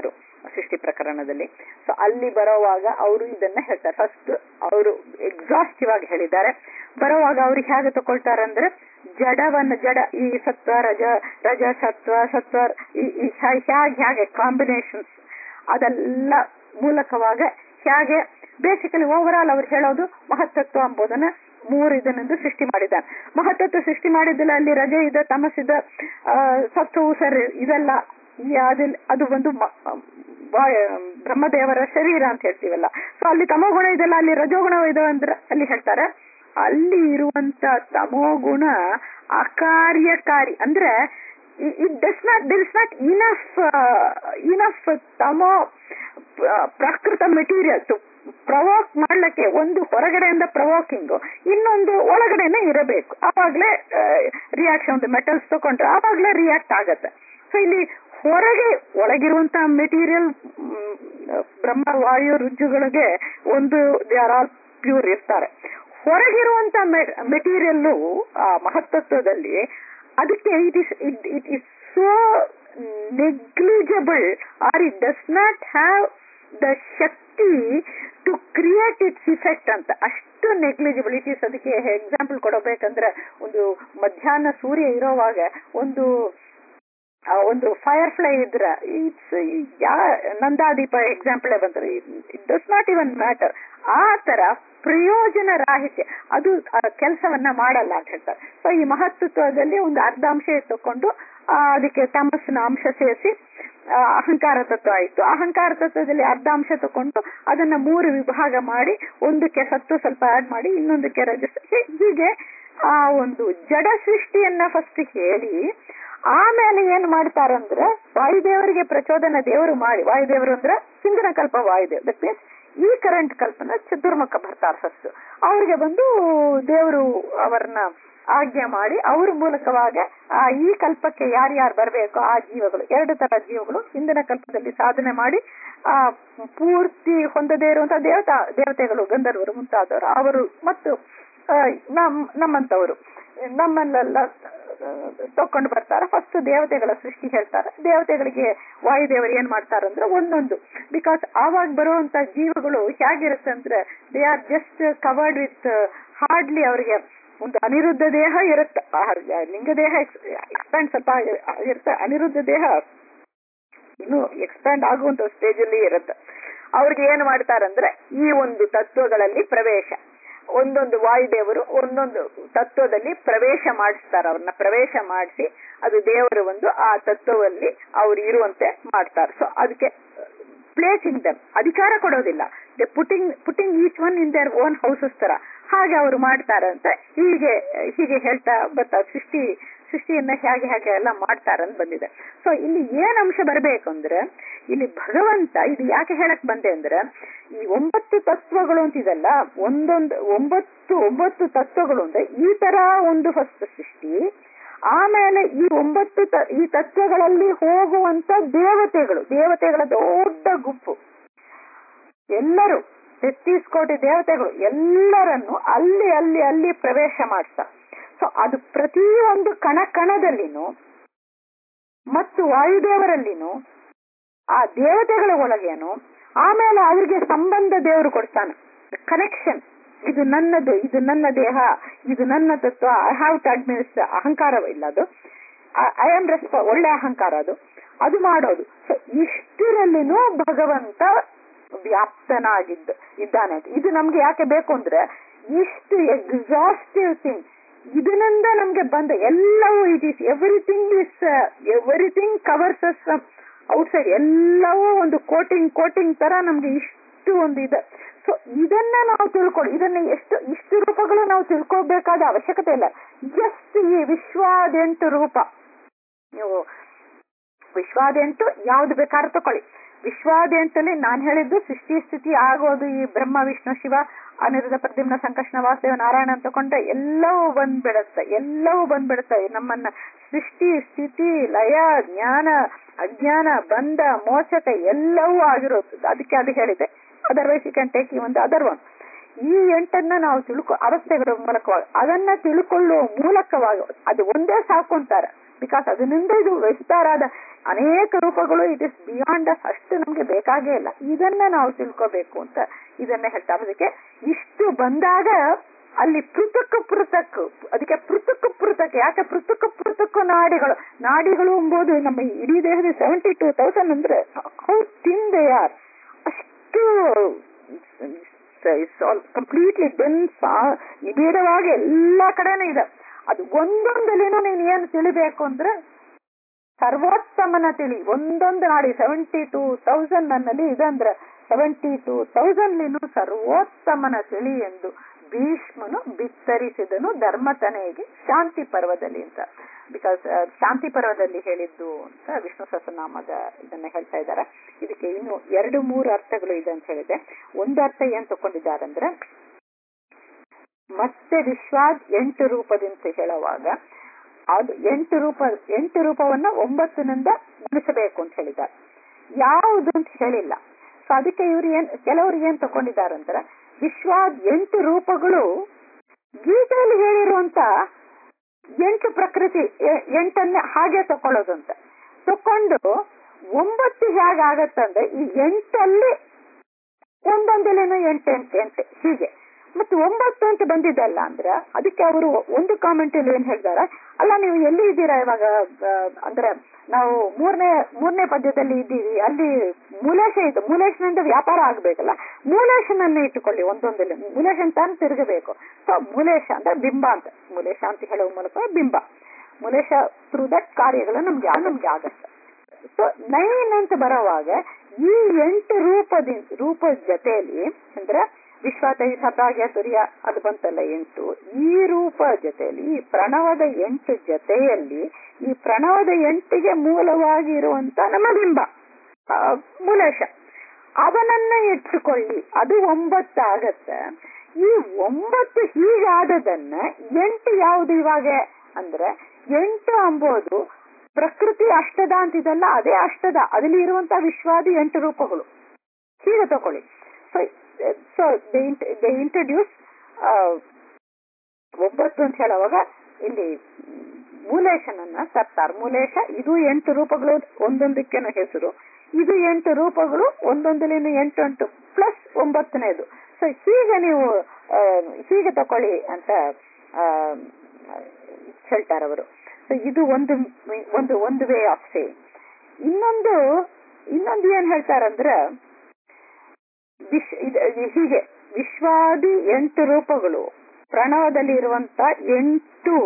ಸೃಷ್ಟಿ ಪ್ರಕರಣದಲ್ಲಿ ಸೊ ಅಲ್ಲಿ ಬರೋವಾಗ ಅವರು ಇದನ್ನ ಹೇಳ್ತಾರೆ ಫಸ್ಟ್ ಅವರು ಎಕ್ಸಾಸ್ಟಿವ್ ಆಗಿ ಹೇಳಿದ್ದಾರೆ ಬರೋವಾಗ ಅವ್ರಿಗೆ ಹೇಗೆ ತಗೊಳ್ತಾರೆ ಅಂದ್ರೆ ಜಡವನ್ನ ಜಡ ಈ ಸತ್ವ ರಜ ರಜ ಸತ್ವ ಸತ್ವ ಈ ಈ ಹ್ಯಾ- ಹ್ಯಾಗೆ ಹೇಗೆ ಕಾಂಬಿನೇಷನ್ಸ್ ಅದೆಲ್ಲ ಮೂಲಕವಾಗ ಹೇಗೆ ಬೇಸಿಕಲಿ ಓವರ್ ಆಲ್ ಅವ್ರು ಹೇಳೋದು ಮಹತ್ತತ್ವ ಎಂಬುದನ್ನ ಮೂರು ಇದನ್ನೆಂದು ಸೃಷ್ಟಿ ಮಾಡಿದ್ದಾನೆ ಮಹತ್ತತ್ವ ಸೃಷ್ಟಿ ಮಾಡಿದ್ದಿಲ್ಲ ಅಲ್ಲಿ ರಜೆ ಇದೆ ತಮಸ್ಸಿದೆ ಆ, ಸತ್ವವು ಸರಿ ಇದೆಲ್ಲ ಈ ಅದಿಲ್- ಅದು ಒಂದು ಮ- ವಾ- ಬ್ರಹ್ಮದೇವರ ಶರೀರ ಅಂತ ಹೇಳ್ತೀವಲ್ಲ ಸೊ ಅಲ್ಲಿ ತಮೋಗುಣ ಇದೆಲ್ಲ ಅಲ್ಲಿ ರಜೋಗುಣ ಇದೆ ಅಂದ್ರೆ ಅಲ್ಲಿ ಹೇಳ್ತಾರೆ ಅಲ್ಲಿ ಇರುವಂತ ತಮೋಗುಣ ಅಕಾರ್ಯಕಾರಿ ಅಂದ್ರೆ it does not there is not enough enough ತಮೋ ಪ್ರಾಕೃತ ಮೆಟೀರಿಯಲ್ ಟು ಪ್ರವೋಕ್ ಮಾಡ್ಲಿಕ್ಕೆ ಒಂದು ಹೊರಗಡೆಯಿಂದ ಪ್ರವೋಕಿಂಗ್ ಇನ್ನೊಂದು ಒಳಗಡೆನೆ ಇರಬೇಕು ಆವಾಗ್ಲೇ ರಿಯಾಕ್ಷನ್ ಒಂದು ಮೆಟಲ್ಸ್ ತಗೊಂಡ್ರೆ ಆವಾಗ್ಲೇ ರಿಯಾಕ್ಟ್ ಆಗತ್ತೆ ಸೊ ಇಲ್ಲಿ ಹೊರಗೆ ಒಳಗಿರುವಂತಹ ಮೆಟೀರಿಯಲ್ ಬ್ರಹ್ಮ ವಾಯು ರುಜುಗಳಿಗೆ ಒಂದು ದೇ ಆರ್ ಆಲ್ ಪ್ಯೂರ್ ಇರ್ತಾರೆ ಹೊರಗಿರುವಂತ ಮೆಟೀರಿಯಲ್ ಆ ಮಹತ್ತತ್ವದಲ್ಲಿ ಅದಕ್ಕೆ it is it is so negligible are it does not have the ಶಕ್ತಿ ಟು ಕ್ರಿಯೇಟ್ ಇಟ್ಸ್ ಇಫೆಕ್ಟ್ ಅಂತ ಅಷ್ಟು ನೆಗ್ಲಿಜಿಬಲ್ ಇಟ್ ಇಸ್ ಅದಕ್ಕೆ ಎಕ್ಸಾಂಪಲ್ ಕೊಡಬೇಕಂದ್ರೆ ಒಂದು ಮಧ್ಯಾಹ್ನ ಸೂರ್ಯ ಇರೋವಾಗ ಒಂದು ಆ ಒಂದು ಫೈರ್ ಫ್ಲೈ ಇದ್ರ ಇಟ್ಸ್ ಯಾ ನಂದಾದೀಪ ಎಕ್ಸಾಂಪಲ್ ಬಂತಾರೆ it does not even matter ಆ ತರ ಪ್ರಯೋಜನ ರಾಹಿತ್ಯ ಅದು ಕೆಲಸವನ್ನ ಮಾಡಲ್ಲ ಅಂತ ಹೇಳ್ತಾರೆ ಸೊ ಈ ಮಹತ್ತತ್ವದಲ್ಲಿ ಒಂದು ಅರ್ಧ ಅಂಶ ತಕೊಂಡು ಆ, ಅದಕ್ಕೆ ತಮಸ್ಸಿನ ಅಂಶ ಸೇರಿಸಿ ಆ, ಅಹಂಕಾರ ತತ್ವ ಆಯ್ತು ಅಹಂಕಾರ ತತ್ವದಲ್ಲಿ ಅರ್ಧ ಅಂಶ ತಕೊಂಡು ಅದನ್ನ ಮೂರು ವಿಭಾಗ ಮಾಡಿ ಒಂದಕ್ಕೆ ಸತ್ತು ಸ್ವಲ್ಪ ಆಡ್ ಮಾಡಿ ಇನ್ನೊಂದಕ್ಕೆ ರಜಸ್ ಹೀ- ಹೀಗೆ ಆ ಒಂದು ಜಡ ಸೃಷ್ಟಿಯನ್ನ ಫಸ್ಟ್ ಹೇಳಿ ಆಮೇಲೆ ಏನ್ ಮಾಡ್ತಾರಂದ್ರೆ ವಾಯುದೇವರಿಗೆ ಪ್ರಚೋದನ ದೇವರು ಮಾಡಿ ವಾಯುದೇವರು ಅಂದ್ರೆ ಸಿಂಗನ ಕಲ್ಪ ವಾಯುದೇವ್ ದಟ್ ಮೀನ್ಸ್ ಈ ಕರೆಂಟ್ ಕಲ್ಪನ ಚತುರ್ಮುಖ ಬರ್ತಾರೆ ಫಸ್ಟ್ ಅವ್ರಿಗೆ ಬಂದು ದೇವರು ಅವರನ್ನ ಆಜ್ಞೆ ಮಾಡಿ ಅವ್ರ ಮೂಲಕವಾಗ ಆ ಈ ಕಲ್ಪಕ್ಕೆ ಯಾರ್ಯಾರು ಬರಬೇಕು ಆ ಜೀವಗಳು ಎರಡು ತರ ಜೀವಗಳು ಹಿಂದಿನ ಕಲ್ಪದಲ್ಲಿ ಸಾಧನೆ ಮಾಡಿ ಆ ಪೂರ್ತಿ ಹೊಂದದೇ ಇರುವಂತಹ ದೇವತಾ ದೇವತೆಗಳು ಗಂಧರ್ವರು ಮುಂತಾದವರು ಅವರು ಮತ್ತು ಆ, ನಮ್ ನಮ್ಮಂತವರು ನಮ್ಮನ್ನೆಲ್ಲ ತಕೊಂಡು ಬರ್ತಾರೆ ಫಸ್ಟ್ ದೇವತೆಗಳ ಸೃಷ್ಟಿ ಹೇಳ್ತಾರೆ ದೇವತೆಗಳಿಗೆ ವಾಯುದೇವರು ಏನ್ ಮಾಡ್ತಾರಂದ್ರೆ ಒಂದೊಂದು ಬಿಕಾಸ್ ಆವಾಗ ಬರುವಂತ ಜೀವಗಳು ಹೇಗಿರುತ್ತೆ ಅಂದ್ರೆ they are just covered with hardly ಅವರಿಗೆ ಒಂದು ಅನಿರುದ್ಧ ದೇಹ ಇರುತ್ತೆ ಆ ಲಿಂಗ ದೇಹ ಎಕ್ಸ್ಪ್ಯಾಂಡ್ ಸ್ವಲ್ಪ ಇರುತ್ತೆ ಅನಿರುದ್ಧ ದೇಹ ಇನ್ನು ಎಕ್ಸ್ಪ್ಯಾಂಡ್ ಆಗುವಂತ ಸ್ಟೇಜ್ ಅಲ್ಲಿ ಇರುತ್ತೆ ಅವ್ರಿಗೆ ಏನ್ ಮಾಡ್ತಾರಂದ್ರೆ ಈ ಒಂದು ತತ್ವಗಳಲ್ಲಿ ಪ್ರವೇಶ ಒಂದೊಂದು ವಾಯುದೇವರು ಒಂದೊಂದು ತತ್ವದಲ್ಲಿ ಪ್ರವೇಶ ಮಾಡಿಸ್ತಾರ ಅವ್ರನ್ನ ಪ್ರವೇಶ ಮಾಡಿಸಿ ಅದು ದೇವರು ಒಂದು ಆ ತತ್ವದಲ್ಲಿ ಅವ್ರು ಇರುವಂತೆ ಮಾಡ್ತಾರೆ ಸೊ ಅದಕ್ಕೆ ಪ್ಲೇಸಿಂಗ್ ದಮ್ ಅಧಿಕಾರ ಕೊಡೋದಿಲ್ಲ they putting putting each one in their own houses ತರ ಹಾಗೆ ಅವರು ಮಾಡ್ತಾರಂತೆ ಹೀಗೆ ಹೀಗೆ ಹೇಳ್ತಾ ಬರ್ತಾ ಸೃಷ್ಟಿ ಸೃಷ್ಟಿಯನ್ನ ಹೇಗೆ ಹೇಗೆ ಎಲ್ಲ ಮಾಡ್ತಾರಂತ ಬಂದಿದೆ ಸೊ ಇಲ್ಲಿ ಏನ್ ಅಂಶ ಬರಬೇಕು ಅಂದ್ರೆ ಇಲ್ಲಿ ಭಗವಂತ ಇದು ಯಾಕೆ ಹೇಳಕ್ ಬಂದೆ ಅಂದ್ರೆ ಈ ಒಂಬತ್ತು ತತ್ವಗಳು ಅಂತಿದಲ್ಲ ಒಂದೊಂದು ಒಂಬತ್ತು ಒಂಬತ್ತು ತತ್ವಗಳು ಅಂದ್ರೆ ಈ ತರ ಒಂದು ಫಸ್ಟ್ ಸೃಷ್ಟಿ ಆಮೇಲೆ ಈ ಒಂಬತ್ತು ತ- ಈ ತತ್ವಗಳಲ್ಲಿ ಹೋಗುವಂತ ದೇವತೆಗಳು ದೇವತೆಗಳ ದೊಡ್ಡ ಗುಂಪು ಎಲ್ಲರೂ ತೆತ್ತೀಸ್ ಕೋಟಿ ದೇವತೆಗಳು ಎಲ್ಲರನ್ನು ಅಲ್ಲಿ ಅಲ್ಲಿ ಅಲ್ಲಿ ಪ್ರವೇಶ ಮಾಡ್ತಾರೆ ಸೊ ಅದು ಪ್ರತಿಯೊಂದು ಕಣ ಕಣದಲ್ಲಿನೂ ಮತ್ತು ವಾಯುದೇವರಲ್ಲಿನೂ ಆ ದೇವತೆಗಳ ಒಳಗೇನು ಆಮೇಲೆ ಅವ್ರಿಗೆ ಸಂಬಂಧ ದೇವರು ಕೊಡ್ತಾನೆ ಕನೆಕ್ಷನ್ ಇದು ನನ್ನದು ಇದು ನನ್ನ ದೇಹ ಇದು ನನ್ನ ತತ್ವ ಐ ಹ್ಯಾವ್ ಟು ಅಡ್ಮಿನಿಸ್ಟರ್ ಅಹಂಕಾರ ಇಲ್ಲ ಅದು ಐ ಆಮ್ ರೆಸ್ಪ ಒಳ್ಳೆ ಅಹಂಕಾರ ಅದು ಅದು ಮಾಡೋದು ಸೊ ಇಷ್ಟರಲ್ಲಿನೂ ಭಗವಂತ ವ್ಯಾಪ್ತನಾಗಿದ್ದು ಇದ್ದಾನೆ ಅಂತ. ಇದು ನಮ್ಗೆ ಯಾಕೆ ಬೇಕು ಅಂದ್ರೆ ಇಷ್ಟು ಎಕ್ಸಾಸ್ಟಿವ್ ಥಿಂಗ್ ಇದರಿಂದ ನಮ್ಗೆ ಬಂದ ಎಲ್ಲವೂ it is everything is everything covers us outside ಎಲ್ಲವೂ ಒಂದು ಕೋಟಿಂಗ್ ಕೋಟಿಂಗ್ ತರ ನಮ್ಗೆ ಇಷ್ಟು ಒಂದು ಇದೆ ಸೊ ಇದನ್ನ ನಾವು ತಿಳ್ಕೊಳ್ಳಿ ಇದನ್ನ ಎಷ್ಟು ಇಷ್ಟು ರೂಪಗಳು ನಾವು ತಿಳ್ಕೊಬೇಕಾದ ಅವಶ್ಯಕತೆ ಇಲ್ಲ ಜಸ್ಟ್ ಈ ವಿಶ್ವಾದೆಂಟು ರೂಪ ನೀವು ವಿಶ್ವಾದೆಂಟು ಯಾವ್ದು ಬೇಕಾದ್ರೂ ತಕೊಳ್ಳಿ ವಿಶ್ವಾದೆಂಟಲ್ಲಿ ನಾನ್ ಹೇಳಿದ್ದು ಸೃಷ್ಟಿ ಸ್ಥಿತಿ ಆಗೋದು ಈ ಬ್ರಹ್ಮ ವಿಷ್ಣು ಶಿವ ಅನಿರುದ್ಧ ಪ್ರದ್ಯುಮ್ನ ಸಂಕಷ್ಣ ವಾಸುದೇವ ನಾರಾಯಣ ಅಂತ ತಕೊಂಡ್ರೆ ಎಲ್ಲವೂ ಬಂದ್ಬಿಡುತ್ತೆ ಎಲ್ಲವೂ ಬಂದ್ಬಿಡುತ್ತೆ ನಮ್ಮನ್ನ ಸೃಷ್ಟಿ ಸ್ಥಿತಿ ಲಯ ಜ್ಞಾನ ಅಜ್ಞಾನ ಬಂಧ ಮೋಚಕ ಎಲ್ಲವೂ ಆಗಿರೋದು ಅದಕ್ಕೆ ಅದು ಹೇಳಿದೆ ಅದರ್ವೈಸ್ ಯು ಕ್ಯಾನ್ ಟೇಕ್ ಈ ಒಂದು ಅದರ್ ಒನ್ ಈ ಎಂಟನ್ನ ನಾವು ತಿಳ್ಕೊ ಅವಸ್ಥೆಗಳ ಮೂಲಕವಾಗಿ ಅದನ್ನ ತಿಳ್ಕೊಳ್ಳುವ ಮೂಲಕವಾಗಿ ಅದು ಒಂದೇ ಸಾಕು ಅಂತಾರೆ ಬಿಕಾಸ್ ಅದರಿಂದ ಇದು ವಿಸ್ತಾರಾದ ಅನೇಕ ರೂಪಗಳು ಇಟ್ ಇಸ್ ಬಿಯಾಂಡ್ ಅಸ್ ಅಷ್ಟು ನಮ್ಗೆ ಬೇಕಾಗೇ ಇಲ್ಲ ಇದನ್ನ ನಾವು ತಿಳ್ಕೋಬೇಕು ಅಂತ ಇದನ್ನ ಹೇಳ್ತಾರೆ ಅದಕ್ಕೆ ಇಷ್ಟು ಬಂದಾಗ ಅಲ್ಲಿ ಪೃಥಕ್ ಪೃಥಕ್ ಅದಕ್ಕೆ ಪೃಥಕ್ ಪೃಥಕ್ ಯಾಕೆ ಪೃಥಕ್ ಪೃಥಕ್ ನಾಡಿಗಳು ನಾಡಿಗಳು ಎಂಬುದು ನಮ್ಮ ಇಡೀ ದೇಹದ ಸೆವೆಂಟಿ ಟೂ ತೌಸಂಡ್ ಅಂದ್ರೆ ಹೌ ತಿನ್ ದೇ ಆರ್ ಅಷ್ಟು ಕಂಪ್ಲೀಟ್ಲಿ ಡೆನ್ಸ್ ನಿಬಿಡವಾಗಿ ಎಲ್ಲಾ ಕಡೆನೂ ಇದೆ ಅದು ಒಂದೊಂದಲ್ಲಿನೂ ನೀನು ಏನು ತಿಳಿಬೇಕು ಅಂದ್ರೆ ಸರ್ವೋತ್ತಮನ ತಿಳಿ ಒಂದೊಂದು ನಾಡಿ ಸೆವೆಂಟಿ ಟೂ ತೌಸಂಡ್ ನನ್ನಲ್ಲಿ ಇದೆ ಅಂದ್ರೆ ಸೆವೆಂಟಿ ಟೂ ತೌಸಂಡ್ ಸರ್ವೋತ್ತಮನ ತಿಳಿ ಎಂದು ಭೀಷ್ಮನು ಬಿತ್ತರಿಸಿದನು ಧರ್ಮತನೆಗೆ ಶಾಂತಿ ಪರ್ವದಲ್ಲಿ ಅಂತ ಬಿಕಾಸ್ ಶಾಂತಿ ಪರ್ವದಲ್ಲಿ ಹೇಳಿದ್ದು ಅಂತ ವಿಷ್ಣು ಸಹಸ್ರನಾಮದ ಇದನ್ನ ಹೇಳ್ತಾ ಇದ್ದಾರೆ ಇದಕ್ಕೆ ಇನ್ನು ಎರಡು ಮೂರು ಅರ್ಥಗಳು ಇದೆ ಅಂತ ಹೇಳಿದೆ ಒಂದು ಅರ್ಥ ಏನ್ ತಕೊಂಡಿದ್ದಾರಂದ್ರೆ ಮತ್ತೆ ವಿಶ್ವಾದ್ ಎಂಟು ರೂಪದಿಂದ ಹೇಳುವಾಗ ಅದು ಎಂಟು ರೂಪ ಎಂಟು ರೂಪವನ್ನ ಒಂಬತ್ತಿನಿಂದ ಗುಣಿಸಬೇಕು ಅಂತ ಹೇಳಿದ್ದಾರೆ ಯಾವುದು ಅಂತ ಹೇಳಿಲ್ಲ ಸೊ ಅದಕ್ಕೆ ಇವ್ರು ಏನ್ ಕೆಲವರು ಏನ್ ತಕೊಂಡಿದ್ದಾರಂದ್ರೆ ವಿಶ್ವಾದ್ ಎಂಟು ರೂಪಗಳು ಗೀತೆಯಲ್ಲಿ ಹೇಳಿರುವಂತ ಎಂಟು ಪ್ರಕೃತಿ ಎಂಟನ್ನೇ ಹಾಗೆ ತಕೊಳ್ಳೋದು ಅಂತ ತಕೊಂಡು ಒಂಬತ್ತು ಹೇಗಾಗತ್ತಂದ್ರೆ ಈ ಎಂಟಲ್ಲಿ ಒಂದೊಂದಲೇನೋ ಎಂಟು ಎಂಟು ಎಂಟು ಹೀಗೆ ಮತ್ತೆ ಒಂಬತ್ತು ಅಂತ ಬಂದಿದ್ದಲ್ಲ ಅಂದ್ರೆ ಅದಕ್ಕೆ ಅವರು ಒಂದು ಕಾಮೆಂಟ್ ಅಲ್ಲಿ ಏನ್ ಹೇಳ್ತಾರ ಅಲ್ಲ ನೀವು ಎಲ್ಲಿ ಇದ್ದೀರಾ ಇವಾಗ ಅಂದ್ರೆ ನಾವು ಮೂರನೇ ಮೂರನೇ ಪದ್ಯದಲ್ಲಿ ಇದ್ದೀವಿ ಅಲ್ಲಿ ಮೂಲೇಶ ಇದೆ ಮೂಲೇಶನಿಂದ ವ್ಯಾಪಾರ ಆಗ್ಬೇಕಲ್ಲ ಮೂಲೇಶನನ್ನೇ ಇಟ್ಟುಕೊಳ್ಳಿ ಒಂದೊಂದಲ್ಲಿ ಮೂಲೇಶ ತಾನು ತಿರುಗಬೇಕು ಸೊ ಮೂಲೇಶ ಅಂದ್ರೆ ಬಿಂಬ ಅಂತ ಮೂಲೇಶ ಅಂತ ಹೇಳುವ ಮೂಲಕ ಬಿಂಬ ಮೂಲೇಶ ಥ್ರೂ ದಟ್ ಕಾರ್ಯಗಳು ನಮ್ಗೆ ನಮ್ಗೆ ಆಗತ್ತೆ ಸೊ ನೈನ್ ಅಂತ ಬರೋವಾಗ ಈ ಎಂಟು ರೂಪದಿಂದ ರೂಪ ಜೊತೆಯಲ್ಲಿ ಅಂದ್ರೆ ವಿಶ್ವಾತೈಸ ಪ್ರಾಗ್ಯ ತುರ್ಯ ಅದು ಬಂತಲ್ಲ ಎಂಟು ಈ ರೂಪ ಜೊತೆಯಲ್ಲಿ ಈ ಪ್ರಣವದ ಎಂಟು ಜೊತೆಯಲ್ಲಿ ಈ ಪ್ರಣವದ ಎಂಟಿಗೆ ಮೂಲವಾಗಿ ಇರುವಂತ ನಮ್ಮ ಬಿಂಬ ಮೂಲೇಶ ಅವನನ್ನ ಇಟ್ಟುಕೊಳ್ಳಿ ಅದು ಒಂಬತ್ತು ಆಗತ್ತೆ ಈ ಒಂಬತ್ತು ಹೀಗಾದದನ್ನ ಎಂಟು ಯಾವುದು ಇವಾಗ ಅಂದ್ರೆ ಎಂಟು ಅಂಬೋದು ಪ್ರಕೃತಿ ಅಷ್ಟದ ಅಂತಿದಲ್ಲ ಅದೇ ಅಷ್ಟದ ಅದಲ್ಲಿ ಇರುವಂತ ವಿಶ್ವಾದಿ ಎಂಟು ರೂಪಗಳು ಹೀಗೆ ತಕೊಳ್ಳಿ ಸೊ ಸೊ ದೇ ಇಂಟ್ರಡ್ಯೂಸ್ ಒಂಬತ್ತು ಅಂತ ಹೇಳುವಾಗ ಇಲ್ಲಿ ಮೂಲೇಶನನ್ನ ತರ್ತಾರೆ ಮೂಲೇಶ ಇದು ಎಂಟು ರೂಪಗಳು ಒಂದೊಂದಕ್ಕೇನು ಹೆಸರು ಇದು ಎಂಟು ರೂಪಗಳು ಒಂದೊಂದಲಿನ ಎಂಟು ಎಂಟು ಪ್ಲಸ್ ಒಂಬತ್ತನೇದು ಸೊ ಹೀಗೆ ನೀವು ಹೀಗೆ ತಕೊಳ್ಳಿ ಅಂತ ಹೇಳ್ತಾರೆ ಅವರು ಸೊ ಇದು ಒಂದು ಒಂದು ಒಂದು ವೇ ಆಫ್ ಸೇ ಇನ್ನೊಂದು ಇನ್ನೊಂದು ಏನ್ ಹೇಳ್ತಾರಂದ್ರ ವಿಶ್ ಹೀಗೆ ವಿಶ್ವಾದಿ ಎಂಟು ರೂಪಗಳು ಪ್ರಣವದಲ್ಲಿ ಇರುವಂತ ಎಂಟು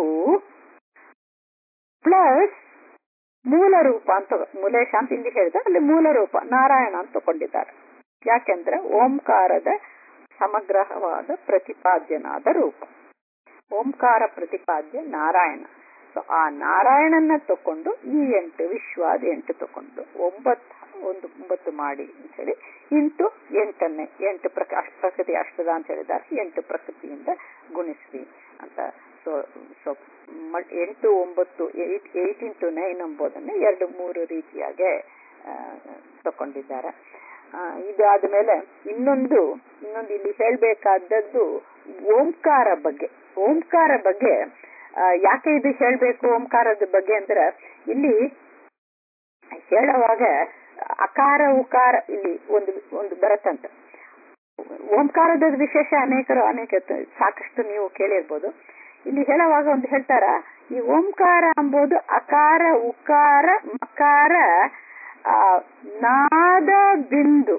ಪ್ಲಸ್ ಮೂಲ ರೂಪ ಅಂತ ಮೂಲೇಶ ಅಂತ ಇಲ್ಲಿ ಹೇಳಿದ ಅಲ್ಲಿ ಮೂಲ ರೂಪ ನಾರಾಯಣ ಅಂತ ತಗೊಂಡಿದ್ದಾರೆ ಯಾಕೆಂದ್ರೆ ಓಂಕಾರದ ಸಮಗ್ರವಾದ ಪ್ರತಿಪಾದ್ಯನಾದ ರೂಪ ಓಂಕಾರ ಪ್ರತಿಪಾದ್ಯ ನಾರಾಯಣ ಸೊ ಆ ನಾರಾಯಣನ ತಕೊಂಡು ಈ ಎಂಟು ವಿಶ್ವಾದ ಎಂಟು ತಕೊಂಡು ಒಂಬತ್ತು ಒಂದು ಒಂಬತ್ತು ಮಾಡಿ ಅಂತ ಹೇಳಿ ಇಂಟು ಎಂಟನ್ನೇ ಎಂಟು ಪ್ರಕ ಅಷ್ಟ ಪ್ರಕೃತಿ ಅಷ್ಟದ ಅಂತ ಹೇಳಿದ್ದಾರೆ ಎಂಟು ಪ್ರಕೃತಿಯಿಂದ ಗುಣಿಸ್ರಿ ಅಂತ ಸೊ ಸೊ ಎಂಟು ಒಂಬತ್ತು ಏಟ್ ಏಟ್ ಇಂಟು ನೈನ್ ಎಂಬುದನ್ನು ಎರಡು ಮೂರು ರೀತಿಯಾಗೆ ತಕೊಂಡಿದ್ದಾರೆ ಇದಾದ ಮೇಲೆ ಇನ್ನೊಂದು ಇನ್ನೊಂದು ಇಲ್ಲಿ ಹೇಳ್ಬೇಕಾದದ್ದು ಓಂಕಾರ ಬಗ್ಗೆ ಓಂಕಾರ ಬಗ್ಗೆ ಯಾಕೆ ಇದು ಹೇಳ್ಬೇಕು ಓಂಕಾರದ ಬಗ್ಗೆ ಅಂದ್ರೆ ಇಲ್ಲಿ ಹೇಳುವಾಗ ಅಕಾರ ಉಕಾರ ಇಲ್ಲಿ ಒಂದು ಒಂದು ಬರತ್ತಂತ ಓಂಕಾರದ ವಿಶೇಷ ಅನೇಕರು ಅನೇಕ ಸಾಕಷ್ಟು ನೀವು ಕೇಳಿರ್ಬೋದು ಇಲ್ಲಿ ಹೇಳುವಾಗ ಒಂದು ಹೇಳ್ತಾರ ಈ ಓಂಕಾರ ಎಂಬುದು ಅಕಾರ ಉಕಾರ ಮಕಾರ ನಾದ ಬಿಂದು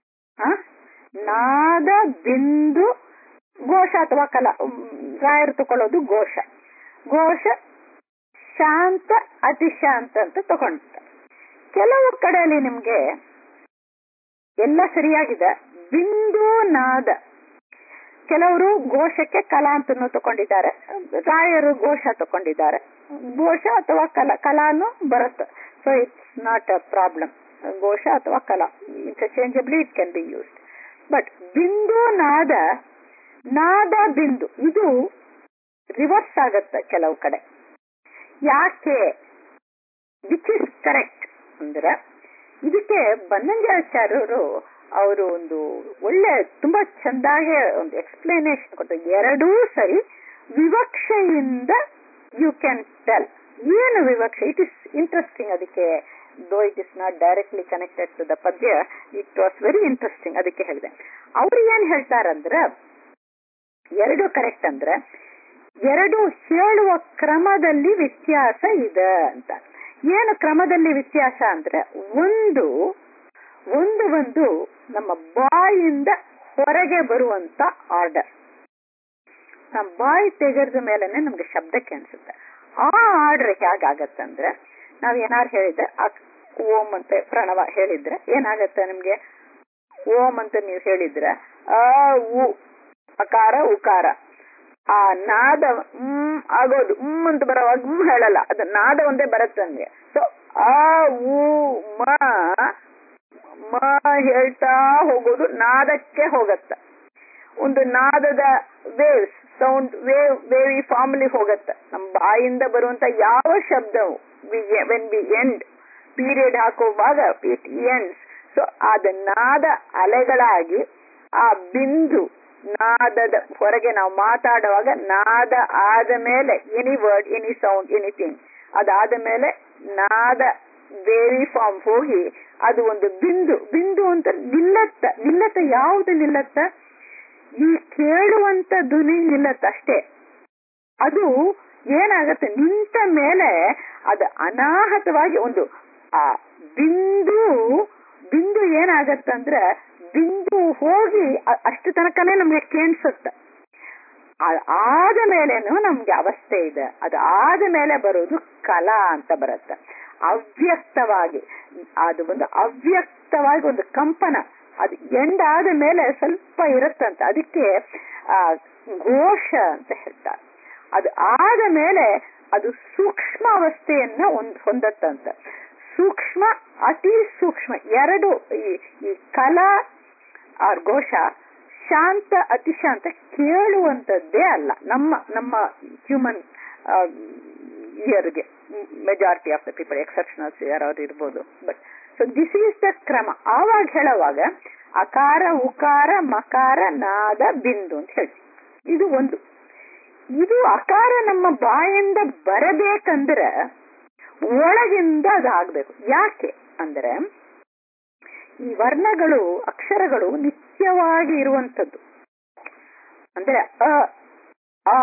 ನಾದ ಬಿಂದು ಘೋಷ ಅಥವಾ ಕಲಾ ರಾಯರು ತಕೊಳ್ಳೋದು ಘೋಷ ಘೋಷ ಶಾಂತ ಅತಿಶಾಂತ ಅಂತ ತಗೊಂಡ್ತಾರೆ ಕೆಲವು ಕಡೆಯಲ್ಲಿ ನಿಮ್ಗೆ ಎಲ್ಲ ಸರಿಯಾಗಿದೆ ಬಿಂದು ನಾದ ಕೆಲವರು ಘೋಷಕ್ಕೆ ಕಲಾ ಅಂತ ತಕೊಂಡಿದ್ದಾರೆ ರಾಯರು ಘೋಷ ತಕೊಂಡಿದ್ದಾರೆ ಘೋಷ ಅಥವಾ ಕಲಾ ಕಲಾನು ಬರುತ್ತೆ so it's not a problem ಘೋಷ ಅಥವಾ ಕಲಾ interchangeably it can be used but ಬಿಂದು ನಾದ ನಾದ ಬಿಂದು ಇದು ರಿವರ್ಸ್ ಆಗತ್ತೆ ಕೆಲವು ಕಡೆ ಯಾಕೆ ವಿಚ್ ಇಸ್ ಕರೆಕ್ಟ್ ಅಂದ್ರೆ ಇದಕ್ಕೆ ಬನ್ನಂಜಾಚಾರ್ಯರು ಅವರು ಒಂದು ಒಳ್ಳೆ ತುಂಬಾ ಚಂದಾಗೆ ಒಂದು ಎಕ್ಸ್ಪ್ಲನೇಷನ್ ಕೊಡ್ತಾರೆ ಎರಡೂ ಸರಿ ವಿವಕ್ಷೆಯಿಂದ ಯು ಕ್ಯಾನ್ ಟೆಲ್ ಏನು ವಿವಕ್ಷೆ ಇಟ್ ಇಸ್ ಇಂಟ್ರೆಸ್ಟಿಂಗ್ ಅದಕ್ಕೆ though it is not directly connected to the ಪದ್ಯ ಇಟ್ ವಾಸ್ ವೆರಿ ಇಂಟ್ರೆಸ್ಟಿಂಗ್ ಅದಕ್ಕೆ ಹೇಳಿದೆ ಅವ್ರು ಏನ್ ಹೇಳ್ತಾರಂದ್ರ ಎರಡು ಕರೆಕ್ಟ್ ಅಂದ್ರೆ ಎರಡು ಹೇಳುವ ಕ್ರಮದಲ್ಲಿ ವ್ಯತ್ಯಾಸ ಇದೆ ಅಂತ ಏನು ಕ್ರಮದಲ್ಲಿ ವ್ಯತ್ಯಾಸ ಅಂದ್ರೆ ಒಂದು ಒಂದು ಒಂದು ನಮ್ಮ ಬಾಯಿಂದ ಹೊರಗೆ ಬರುವಂತ ಆರ್ಡರ್ ನಮ್ಮ ಬಾಯಿ ತೆಗೆದ ಮೇಲೆನೆ ನಮ್ಗೆ ಶಬ್ದಕ್ಕೆ ಅನ್ಸುತ್ತೆ ಆ ಆರ್ಡರ್ ಹೇಗಾಗತ್ತಂದ್ರೆ ನಾವ್ ಏನಾರು ಹೇಳಿದ್ರೆ ಓಂ ಅಂತ ಪ್ರಣವ ಹೇಳಿದ್ರೆ ಏನಾಗತ್ತೆ ನಿಮ್ಗೆ ಓಂ ಅಂತ ನೀವು ಹೇಳಿದ್ರೆ ಆ ಉ ಅಕಾರ ಉಕಾರ ಆ ನಾದ ಹ್ಮ್ ಆಗೋದು ಹ್ಮ್ ಅಂತ ಬರೋವಾಗ ಹ್ಮ್ ಹೇಳಲ್ಲ ಅದು ನಾದ ಒಂದೇ ಬರುತ್ತೆ ನಮ್ಗೆ ಸೊ ಆ ಉ ಮ ಮ ಹೇಳ್ತಾ ಹೋಗೋದು ನಾದಕ್ಕೆ ಹೋಗತ್ತ ಒಂದು ನಾದದ waves sound wave wavy formally ಹೋಗತ್ತೆ ನಮ್ಮ ಬಾಯಿಂದ ಬರುವಂತ ಯಾವ ಶಬ್ದವು ವೆನ್ ಬಿ ಎಂಡ್ ಪೀರಿಯಡ್ ಹಾಕುವಾಗ ಇಟ್ ಎಂಡ್ಸ್ ಸೊ ಅದ ನಾದ ಅಲೆಗಳಾಗಿ ಆ ಬಿಂದು ನಾದದ ಹೊರಗೆ ನಾವು ಮಾತಾಡುವಾಗ ನಾದ ಆದ ಮೇಲೆ any word any sound anything ಅದಾದ ಮೇಲೆ ನಾದ ವೇರಿ ಫಾರ್ಮ್ ಹೋಗಿ ಅದು ಒಂದು ಬಿಂದು ಬಿಂದು ಅಂತ ನಿಲ್ಲತ್ತ ನಿಲ್ಲತ್ತ ಯಾವ್ದು ನಿಲ್ಲತ್ತ ಈ ಕೇಳುವಂತ ಧ್ವನಿ ನಿಲ್ಲತ್ತ ಅಷ್ಟೇ ಅದು ಏನಾಗತ್ತೆ ನಿಂತ ಮೇಲೆ ಅದು ಅನಾಹತವಾಗಿ ಒಂದು ಆ ಬಿಂದು ಬಿಂದು ಏನಾಗತ್ತಂದ್ರೆ ಬಿಂದು ಹೋಗಿ ಅಷ್ಟು ತನಕನೇ ನಮ್ಗೆ ಕೇಳಿಸುತ್ತೆ ಆದ ಮೇಲೇನು ನಮ್ಗೆ ಅವಸ್ಥೆ ಇದೆ ಅದು ಆದ ಮೇಲೆ ಬರೋದು ಕಲಾ ಅಂತ ಬರುತ್ತೆ ಅವ್ಯಕ್ತವಾಗಿ ಅದು ಒಂದು ಅವ್ಯಕ್ತವಾಗಿ ಒಂದು ಕಂಪನ ಅದು ಎಂಡ್ ಆದ ಮೇಲೆ ಸ್ವಲ್ಪ ಇರುತ್ತಂತ ಅದಕ್ಕೆ ಆ ಘೋಷ ಅಂತ ಹೇಳ್ತಾರೆ ಅದು ಆದ ಮೇಲೆ ಅದು ಸೂಕ್ಷ್ಮ ಅವಸ್ಥೆಯನ್ನ ಒಂದ್ ಹೊಂದತ್ತಂತ ಸೂಕ್ಷ್ಮ ಅತಿ ಸೂಕ್ಷ್ಮ ಎರಡು ಈ ಈ ಕಲಾ ಆರ್ ಘೋಷ ಶಾಂತ ಅತಿಶಾಂತ ಕೇಳುವಂತದ್ದೇ ಅಲ್ಲ ನಮ್ಮ ನಮ್ಮ ಹ್ಯೂಮನ್ ಇಯರ್ಗೆ majority of the people exceptionals ಯಾರು ಇರ್ಬೋದು but so this is the ಕ್ರಮ ಆವಾಗ ಹೇಳುವಾಗ ಅಕಾರ ಉಕಾರ ಮಕಾರ ನಾದ ಬಿಂದು ಅಂತ ಹೇಳ್ತೀವಿ ಇದು ಒಂದು ಇದು ಅಕಾರ ನಮ್ಮ ಬಾಯಿಂದ ಬರಬೇಕಂದ್ರೆ ಒಳಗಿಂದ ಅದಾಗಬೇಕು ಯಾಕೆ ಅಂದ್ರೆ ಈ ವರ್ಣಗಳು ಅಕ್ಷರಗಳು ನಿತ್ಯವಾಗಿ ಇರುವಂತದ್ದು ಅಂದ್ರೆ ಅ ಆ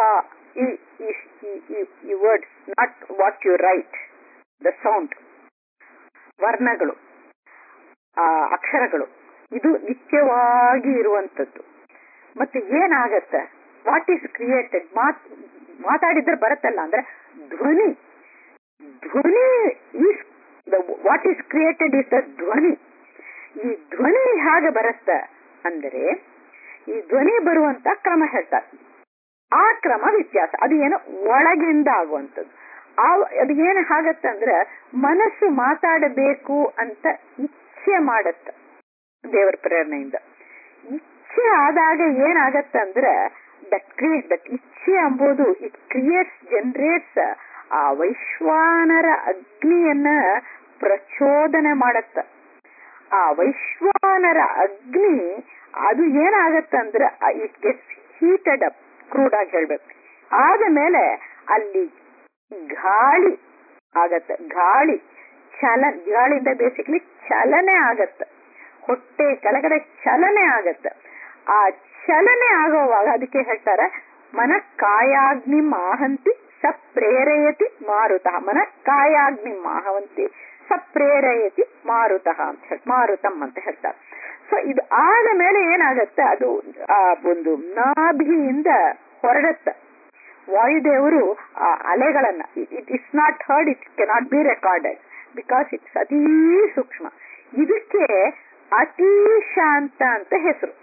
ಈ words not what you write the sound ವರ್ಣಗಳು ಆ ಅಕ್ಷರಗಳು ಇದು ನಿತ್ಯವಾಗಿ ಇರುವಂತದ್ದು ಮತ್ತೆ ಏನಾಗತ್ತೆ ವಾಟ್ ಈಸ್ ಕ್ರಿಯೇಟೆಡ್ ಮಾತ್ ಮಾತಾಡಿದ್ರೆ ಬರುತ್ತಲ್ಲ ಅಂದ್ರೆ ಧ್ವನಿ ಧ್ವನಿ is what is created is the ಧ್ವನಿ ಈ ಧ್ವನಿ ಹೇಗೆ ಬರುತ್ತೆ ಅಂದರೆ ಈ ಧ್ವನಿ ಬರುವಂತ ಕ್ರಮ ಹೇಳ್ತಾರೆ ಆ ಕ್ರಮ ವ್ಯತ್ಯಾಸ ಅದು ಏನು ಒಳಗಿಂದ ಆಗುವಂಥದ್ದು ಆ ಅದು ಏನು ಹಾಗತ್ತೆ ಅಂದ್ರೆ ಮನಸ್ಸು ಮಾತಾಡಬೇಕು ಅಂತ ಇಚ್ಛೆ ಮಾಡತ್ತ ದೇವರ ಪ್ರೇರಣೆಯಿಂದ ಇಚ್ಛೆ ಆದಾಗ ಏನಾಗತ್ತ ಅಂದ್ರೆ ದಟ್ ಕ್ರಿಯೇಟ್ ದಟ್ ಇಚ್ಛೆ ಎಂಬುದು ಇಟ್ ಕ್ರಿಯೇಟ್ಸ್ ಜನರೇಟ್ಸ್ ಆ ವೈಶ್ವಾನರ ಅಗ್ನಿಯನ್ನ ಪ್ರಚೋದನೆ ಮಾಡತ್ತ ಆ ವೈಶ್ವಾನರ ಅಗ್ನಿ ಅದು ಏನಾಗತ್ತಂದ್ರೆ it gets heated up crude ಆಗಿ ಹೇಳ್ಬೇಕು ಆದ ಮೇಲೆ ಅಲ್ಲಿ ಗಾಳಿ ಆಗತ್ತೆ ಗಾಳಿ ಚಲ ಗಾಳಿಯಿಂದ ಬೇಸಿಕ್ಲಿ ಚಲನೆ ಆಗತ್ತೆ ಹೊಟ್ಟೆ ಕೆಳಗಡೆ ಚಲನೆ ಆಗತ್ತೆ ಆ ಚಲನೆ ಆಗೋವಾಗ ಅದಕ್ಕೆ ಹೇಳ್ತಾರೆ ಮನ ಕಾಯಾಗ್ನಿ ಮಾಹಂತಿ ಸ ಪ್ರೇರಯತಿ ಮಾರುತ ಮನ ಕಾಯಾಗ್ನಿ ಮಾಹವಂತಿ ಸ ಪ್ರೇರಯತಿ ಮಾರುತ ಅಂತ ಹೇಳಿ ಮಾರುತಂ ಅಂತ ಹೇಳ್ತಾರೆ ಸೊ ಇದು ಆದ ಮೇಲೆ ಏನಾಗತ್ತೆ ಅದು ಆ ಒಂದು ನಾಭಿಯಿಂದ ಹೊರಡತ್ತೆ ವಾಯುದೇವರು ಆ ಅಲೆಗಳನ್ನ it is not heard it cannot be recorded because it's ಅತೀ ಸೂಕ್ಷ್ಮ ಇದಕ್ಕೆ ಅತಿ ಶಾಂತ ಅಂತ ಹೆಸರು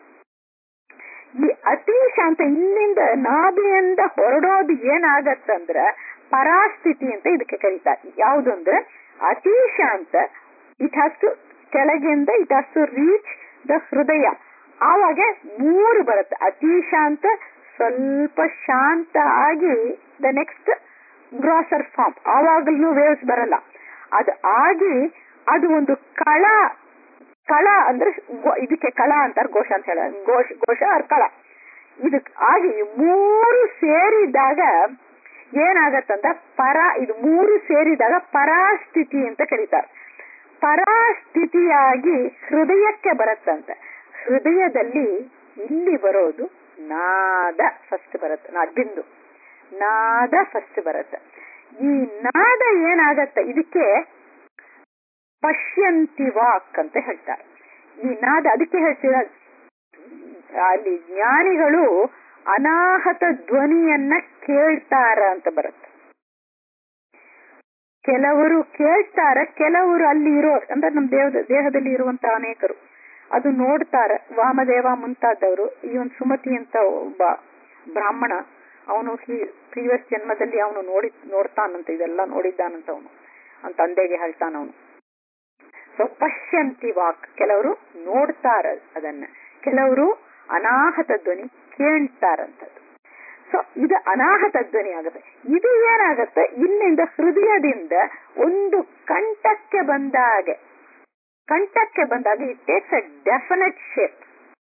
ಈ ಅತಿ ಶಾಂತ ಇಲ್ಲಿಂದ ನಾಭಿಯಿಂದ ಹೊರಡೋದು ಏನಾಗತ್ತಂದ್ರ ಪರಾಸ್ಥಿತಿ ಅಂತ ಇದಕ್ಕೆ ಕರೀತಾರೆ ಯಾವುದು ಅಂದ್ರೆ ಅತಿ ಶಾಂತ ಇಟ್ ಹ್ಯಾಸ್ ಟು ಕೆಳಗಿಂದ it has to reach the ಹೃದಯ ಆವಾಗ ಮೂರು ಬರುತ್ತೆ ಅತಿ ಶಾಂತ ಸ್ವಲ್ಪ ಶಾಂತ ಆಗಿ ದ ನೆಕ್ಸ್ಟ್ ಗ್ರಾಸರ್ ಫಾರ್ಮ್ ಆವಾಗಲೂ ವೇವ್ಸ್ ಬರಲ್ಲ ಅದು ಆಗಿ ಅದು ಒಂದು ಕಳ ಕಳ ಅಂದ್ರೆ ಇದಕ್ಕೆ ಕಳ ಅಂತಾರೆ ಘೋಷ ಅಂತ ಹೇಳ ಘೋಷ ಘೋಷ ಅರ್ ಕಳ ಇದಕ್ ಆಗಿ ಮೂರು ಸೇರಿದಾಗ ಏನಾಗತ್ತಂತ ಪರ ಇದು ಮೂರು ಸೇರಿದಾಗ ಪರಾಸ್ಥಿತಿ ಅಂತ ಕರೀತಾರೆ ಪರಾಸ್ಥಿತಿಯಾಗಿ ಹೃದಯಕ್ಕೆ ಬರುತ್ತಂತೆ ಹೃದಯದಲ್ಲಿ ಇಲ್ಲಿ ಬರೋದು ನಾದ ಫಸ್ಟ್ ಬರುತ್ತೆ ನಾದ್ ಬಿಂದು ನಾದ ಫಸ್ಟ್ ಬರುತ್ತೆ ಈ ನಾದ ಏನಾಗತ್ತೆ ಇದಕ್ಕೆ ಪಶ್ಯಂತಿ ವಾಕ್ ಅಂತ ಹೇಳ್ತಾರೆ ಈ ನಾದ ಅದಕ್ಕೆ ಹೇಳ್ತೀರ ಅಲ್ಲಿ ಜ್ಞಾನಿಗಳು ಅನಾಹತ ಧ್ವನಿಯನ್ನ ಕೇಳ್ತಾರ ಅಂತ ಬರುತ್ತೆ ಕೆಲವರು ಕೇಳ್ತಾರ ಕೆಲವರು ಅಲ್ಲಿ ಇರೋ ಅಂದ್ರೆ ನಮ್ಮ ದೇಹದ ದೇಹದಲ್ಲಿ ಇರುವಂತ ಅನೇಕರು ಅದು ನೋಡ್ತಾರ ವಾಮದೇವ ಮುಂತಾದವರು ಈ ಒಂದು ಸುಮತಿ ಅಂತ ಒಬ್ಬ ಬ್ರಾಹ್ಮಣ ಅವನು ಪ್ರೀವಿಯಸ್ ಜನ್ಮದಲ್ಲಿ ಅವನು ನೋಡಿ ನೋಡ್ತಾನಂತ ಇದೆಲ್ಲ ನೋಡಿದ್ದಾನಂತ ಅವನು ಅವನ ತಂದೆಗೆ ಹೇಳ್ತಾನ ಅವನು ಸೊ ಪಶ್ಯಂತಿ ವಾಕ್ ಕೆಲವರು ನೋಡ್ತಾರ ಅದನ್ನ ಕೆಲವರು ಅನಾಹತ ಧ್ವನಿ ಕೇಳ್ತಾರಂತದ್ದು ಸೊ ಇದು ಅನಾಹತ ಧ್ವನಿ ಆಗುತ್ತೆ ಇದು ಏನಾಗುತ್ತೆ ಇಲ್ಲಿಂದ ಹೃದಯದಿಂದ ಒಂದು ಕಂಠಕ್ಕೆ ಬಂದಾಗೆ ಕಂಠಕ್ಕೆ ಬಂದಾಗ it takes a definite shape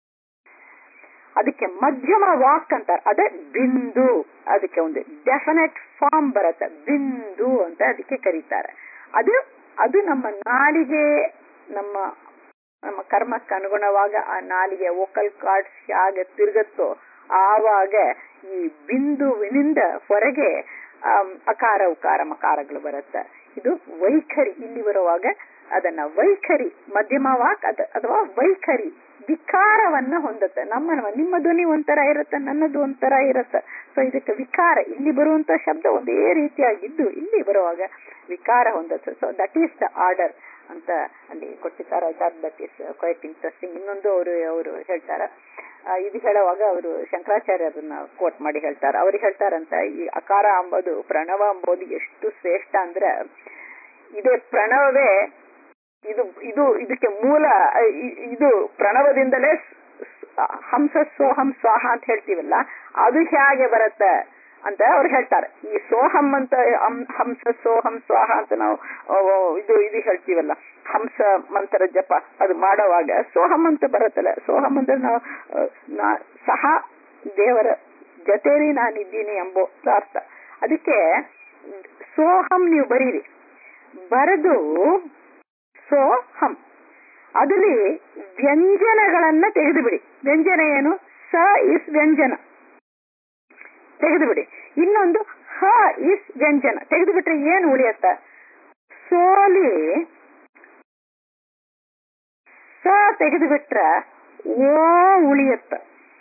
ಅದಕ್ಕೆ ಮಧ್ಯಮ ವಾಕ್ ಅಂತಾರೆ ಅದೇ ಬಿಂದು ಅದಕ್ಕೆ ಒಂದು ಡೆಫಿನೆಟ್ ಫಾರ್ಮ್ ಬರುತ್ತೆ ಬಿಂದು ಅಂತ ಅದಕ್ಕೆ ಕರೀತಾರೆ ಅದು ಅದು ನಮ್ಮ ನಾಲಿಗೆ ನಮ್ಮ ನಮ್ಮ ಕರ್ಮಕ್ಕೆ ಅನುಗುಣವಾಗ ಆ ನಾಲಿಗೆ ವೋಕಲ್ ಕಾರ್ಡ್ಸ್ ಹೇಗೆ ತಿರುಗತ್ತೋ ಆವಾಗ ಈ ಬಿಂದುವಿನಿಂದ ಹೊರಗೆ ಅಕಾರ ಉಕಾರ ಮಕಾರಗಳು ಬರುತ್ತೆ ಇದು ವೈಖರಿ ಇಲ್ಲಿ ಬರುವಾಗ ಅದನ್ನ ವೈಖರಿ ಮಧ್ಯಮ ವಾಕ್ ಅದ ಅಥವಾ ವೈಖರಿ ವಿಕಾರವನ್ನ ಹೊಂದುತ್ತೆ ನಮ್ಮ ನಿಮ್ಮ ಧ್ವನಿ ಒಂಥರ ಇರುತ್ತೆ ನನ್ನದು ಒಂಥರ ಇರುತ್ತೆ ಸೊ ಇದಕ್ಕೆ ವಿಕಾರ ಇಲ್ಲಿ ಬರುವಂತ ಶಬ್ದ ಒಂದೇ ರೀತಿಯಾಗಿದ್ದು ಇಲ್ಲಿ ಬರುವಾಗ ವಿಕಾರ ಹೊಂದುತ್ತೆ so that is the order ಅಂತ ಅಲ್ಲಿ ಕೊಟ್ಟಿದ್ದಾರೆ ದಟ್ ಈಸ್ ಕ್ವೈಟ್ ಇಂಟ್ರೆಸ್ಟಿಂಗ್ ಇನ್ನೊಂದು ಅವರು ಅವರು ಹೇಳ್ತಾರ ಇದು ಹೇಳುವಾಗ ಅವರು ಶಂಕರಾಚಾರ್ಯ ಅದನ್ನ ಕೋಟ್ ಮಾಡಿ ಹೇಳ್ತಾರೆ ಅವ್ರಿಗೆ ಹೇಳ್ತಾರಂತ ಈ ಅಕಾರ ಅಂಬೋದು ಪ್ರಣವ ಅಂಬೋದು ಎಷ್ಟು ಶ್ರೇಷ್ಠ ಅಂದ್ರೆ ಇದೇ ಪ್ರಣವವೇ ಇದು ಇದು ಇದಕ್ಕೆ ಮೂಲ ಇದು ಪ್ರಣವದಿಂದಲೇ ಹಂಸ ಸೋಹಂ ಸ್ವಾಹ ಅಂತ ಹೇಳ್ತೀವಲ್ಲ ಅದು ಹೇಗೆ ಬರುತ್ತೆ ಅಂತ ಅವ್ರು ಹೇಳ್ತಾರೆ ಈ ಸೋಹಂ ಅಂತ ಹಂಸ ಸೋಹಂ ಸ್ವಾಹ ಅಂತ ನಾವು ಇದು ಇದು ಹೇಳ್ತೀವಲ್ಲ ಹಂಸ ಮಂತ್ರ ಜಪ ಅದು ಮಾಡುವಾಗ ಸೋಹಂ ಅಂತ ಬರುತ್ತಲ್ಲ ಸೋಹಂ ಅಂದ್ರೆ ನಾವು ಸಹ ದೇವರ ಜೊತೆಲಿ ನಾನಿದ್ದೀನಿ ಎಂಬೋ ಅರ್ಥ ಅದಕ್ಕೆ ಸೋಹಂ ನೀವು ಬರೀರಿ ಬರೆದು ಸೋಹಂ ಅದರಲ್ಲಿ ವ್ಯಂಜನಗಳನ್ನ ತೆಗೆದು ಬಿಡಿ ವ್ಯಂಜನ ಏನು ಸ ಇಸ್ ವ್ಯಂಜನ ತೆಗೆದು ಬಿಡಿ ಇನ್ನೊಂದು ಹ ಇಸ್ ವ್ಯಂಜನ ತೆಗೆದು ಬಿಟ್ರೆ ಏನು ಉಳಿಯತ್ತ ಸೋಲಿ ಸ ತೆಗೆದು ಬಿಟ್ರ ಓ ಉಳಿಯತ್ತ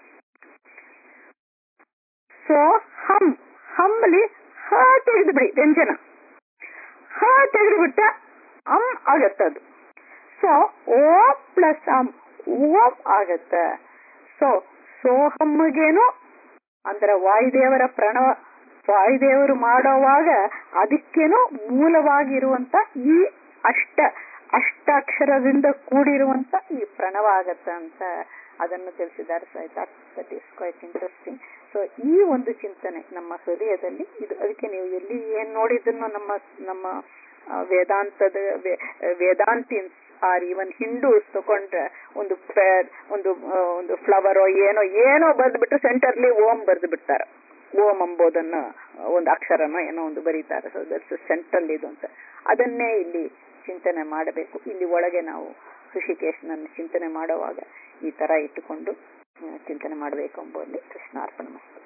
ಸೊ ಹಂ ಹಂಬಲಿ ಹ ತೆಗೆದು ಬಿಡಿ ವ್ಯಂಜನ ಹ ತೆಗೆದು ಬಿಟ್ಟ ಅಂ ಆಗತ್ತದು ಸೊ ಓ ಪ್ಲಸ್ ಅಂ ಓಂ ಆಗತ್ತ ಸೊ ಸೋಹಮ್ಗೇನು ಅಂದ್ರೆ ವಾಯುದೇವರ ಪ್ರಣವ ವಾಯುದೇವರು ಮಾಡೋವಾಗ ಅದಕ್ಕೇನು ಮೂಲವಾಗಿರುವಂತ ಈ ಅಷ್ಟ ಅಷ್ಟಾಕ್ಷರದಿಂದ ಕೂಡಿರುವಂತ ಈ ಪ್ರಣವ ಆಗತ್ತ ಅಂತ ಅದನ್ನು ತಿಳಿಸಿದ್ದಾರೆ so that is quite interesting so ಈ ಒಂದು ಚಿಂತನೆ ನಮ್ಮ ಹೃದಯದಲ್ಲಿ ಇದು ಅದಕ್ಕೆ ನೀವು ಎಲ್ಲಿ ಏನ್ ನೋಡಿದ್ದನ್ನು ನಮ್ಮ ನಮ್ಮ ವೇದಾಂತದ ವೇದಾಂತಿನ್ಸ್ ಆರ್ ಇವನ್ ಹಿಂದೂಸ್ ತಗೊಂಡ್ರೆ ಒಂದು ಒಂದು ಒಂದು ಫ್ಲವರ್ ಏನೋ ಏನೋ ಬರ್ದ್ಬಿಟ್ರೆ ಸೆಂಟರ್ಲಿ ಓಂ ಬರ್ದು ಬಿಡ್ತಾರೆ ಓಂ ಎಂಬುದನ್ನ ಒಂದು ಅಕ್ಷರನ ಏನೋ ಒಂದು ಬರೀತಾರೆ ಸೊ ದಟ್ಸ್ ಸೆಂಟ್ರಲ್ ಇದು ಅಂತ ಅದನ್ನೇ ಇಲ್ಲಿ ಚಿಂತನೆ ಮಾಡಬೇಕು ಇಲ್ಲಿ ಒಳಗೆ ನಾವು ಋಷಿಕೇಶ್ನನ್ನು ಚಿಂತನೆ ಮಾಡುವಾಗ ಈ ತರ ಇಟ್ಟುಕೊಂಡು ಚಿಂತನೆ ಮಾಡಬೇಕು ಎಂಬುದರಲ್ಲಿ ಕೃಷ್ಣಾರ್ಪಣ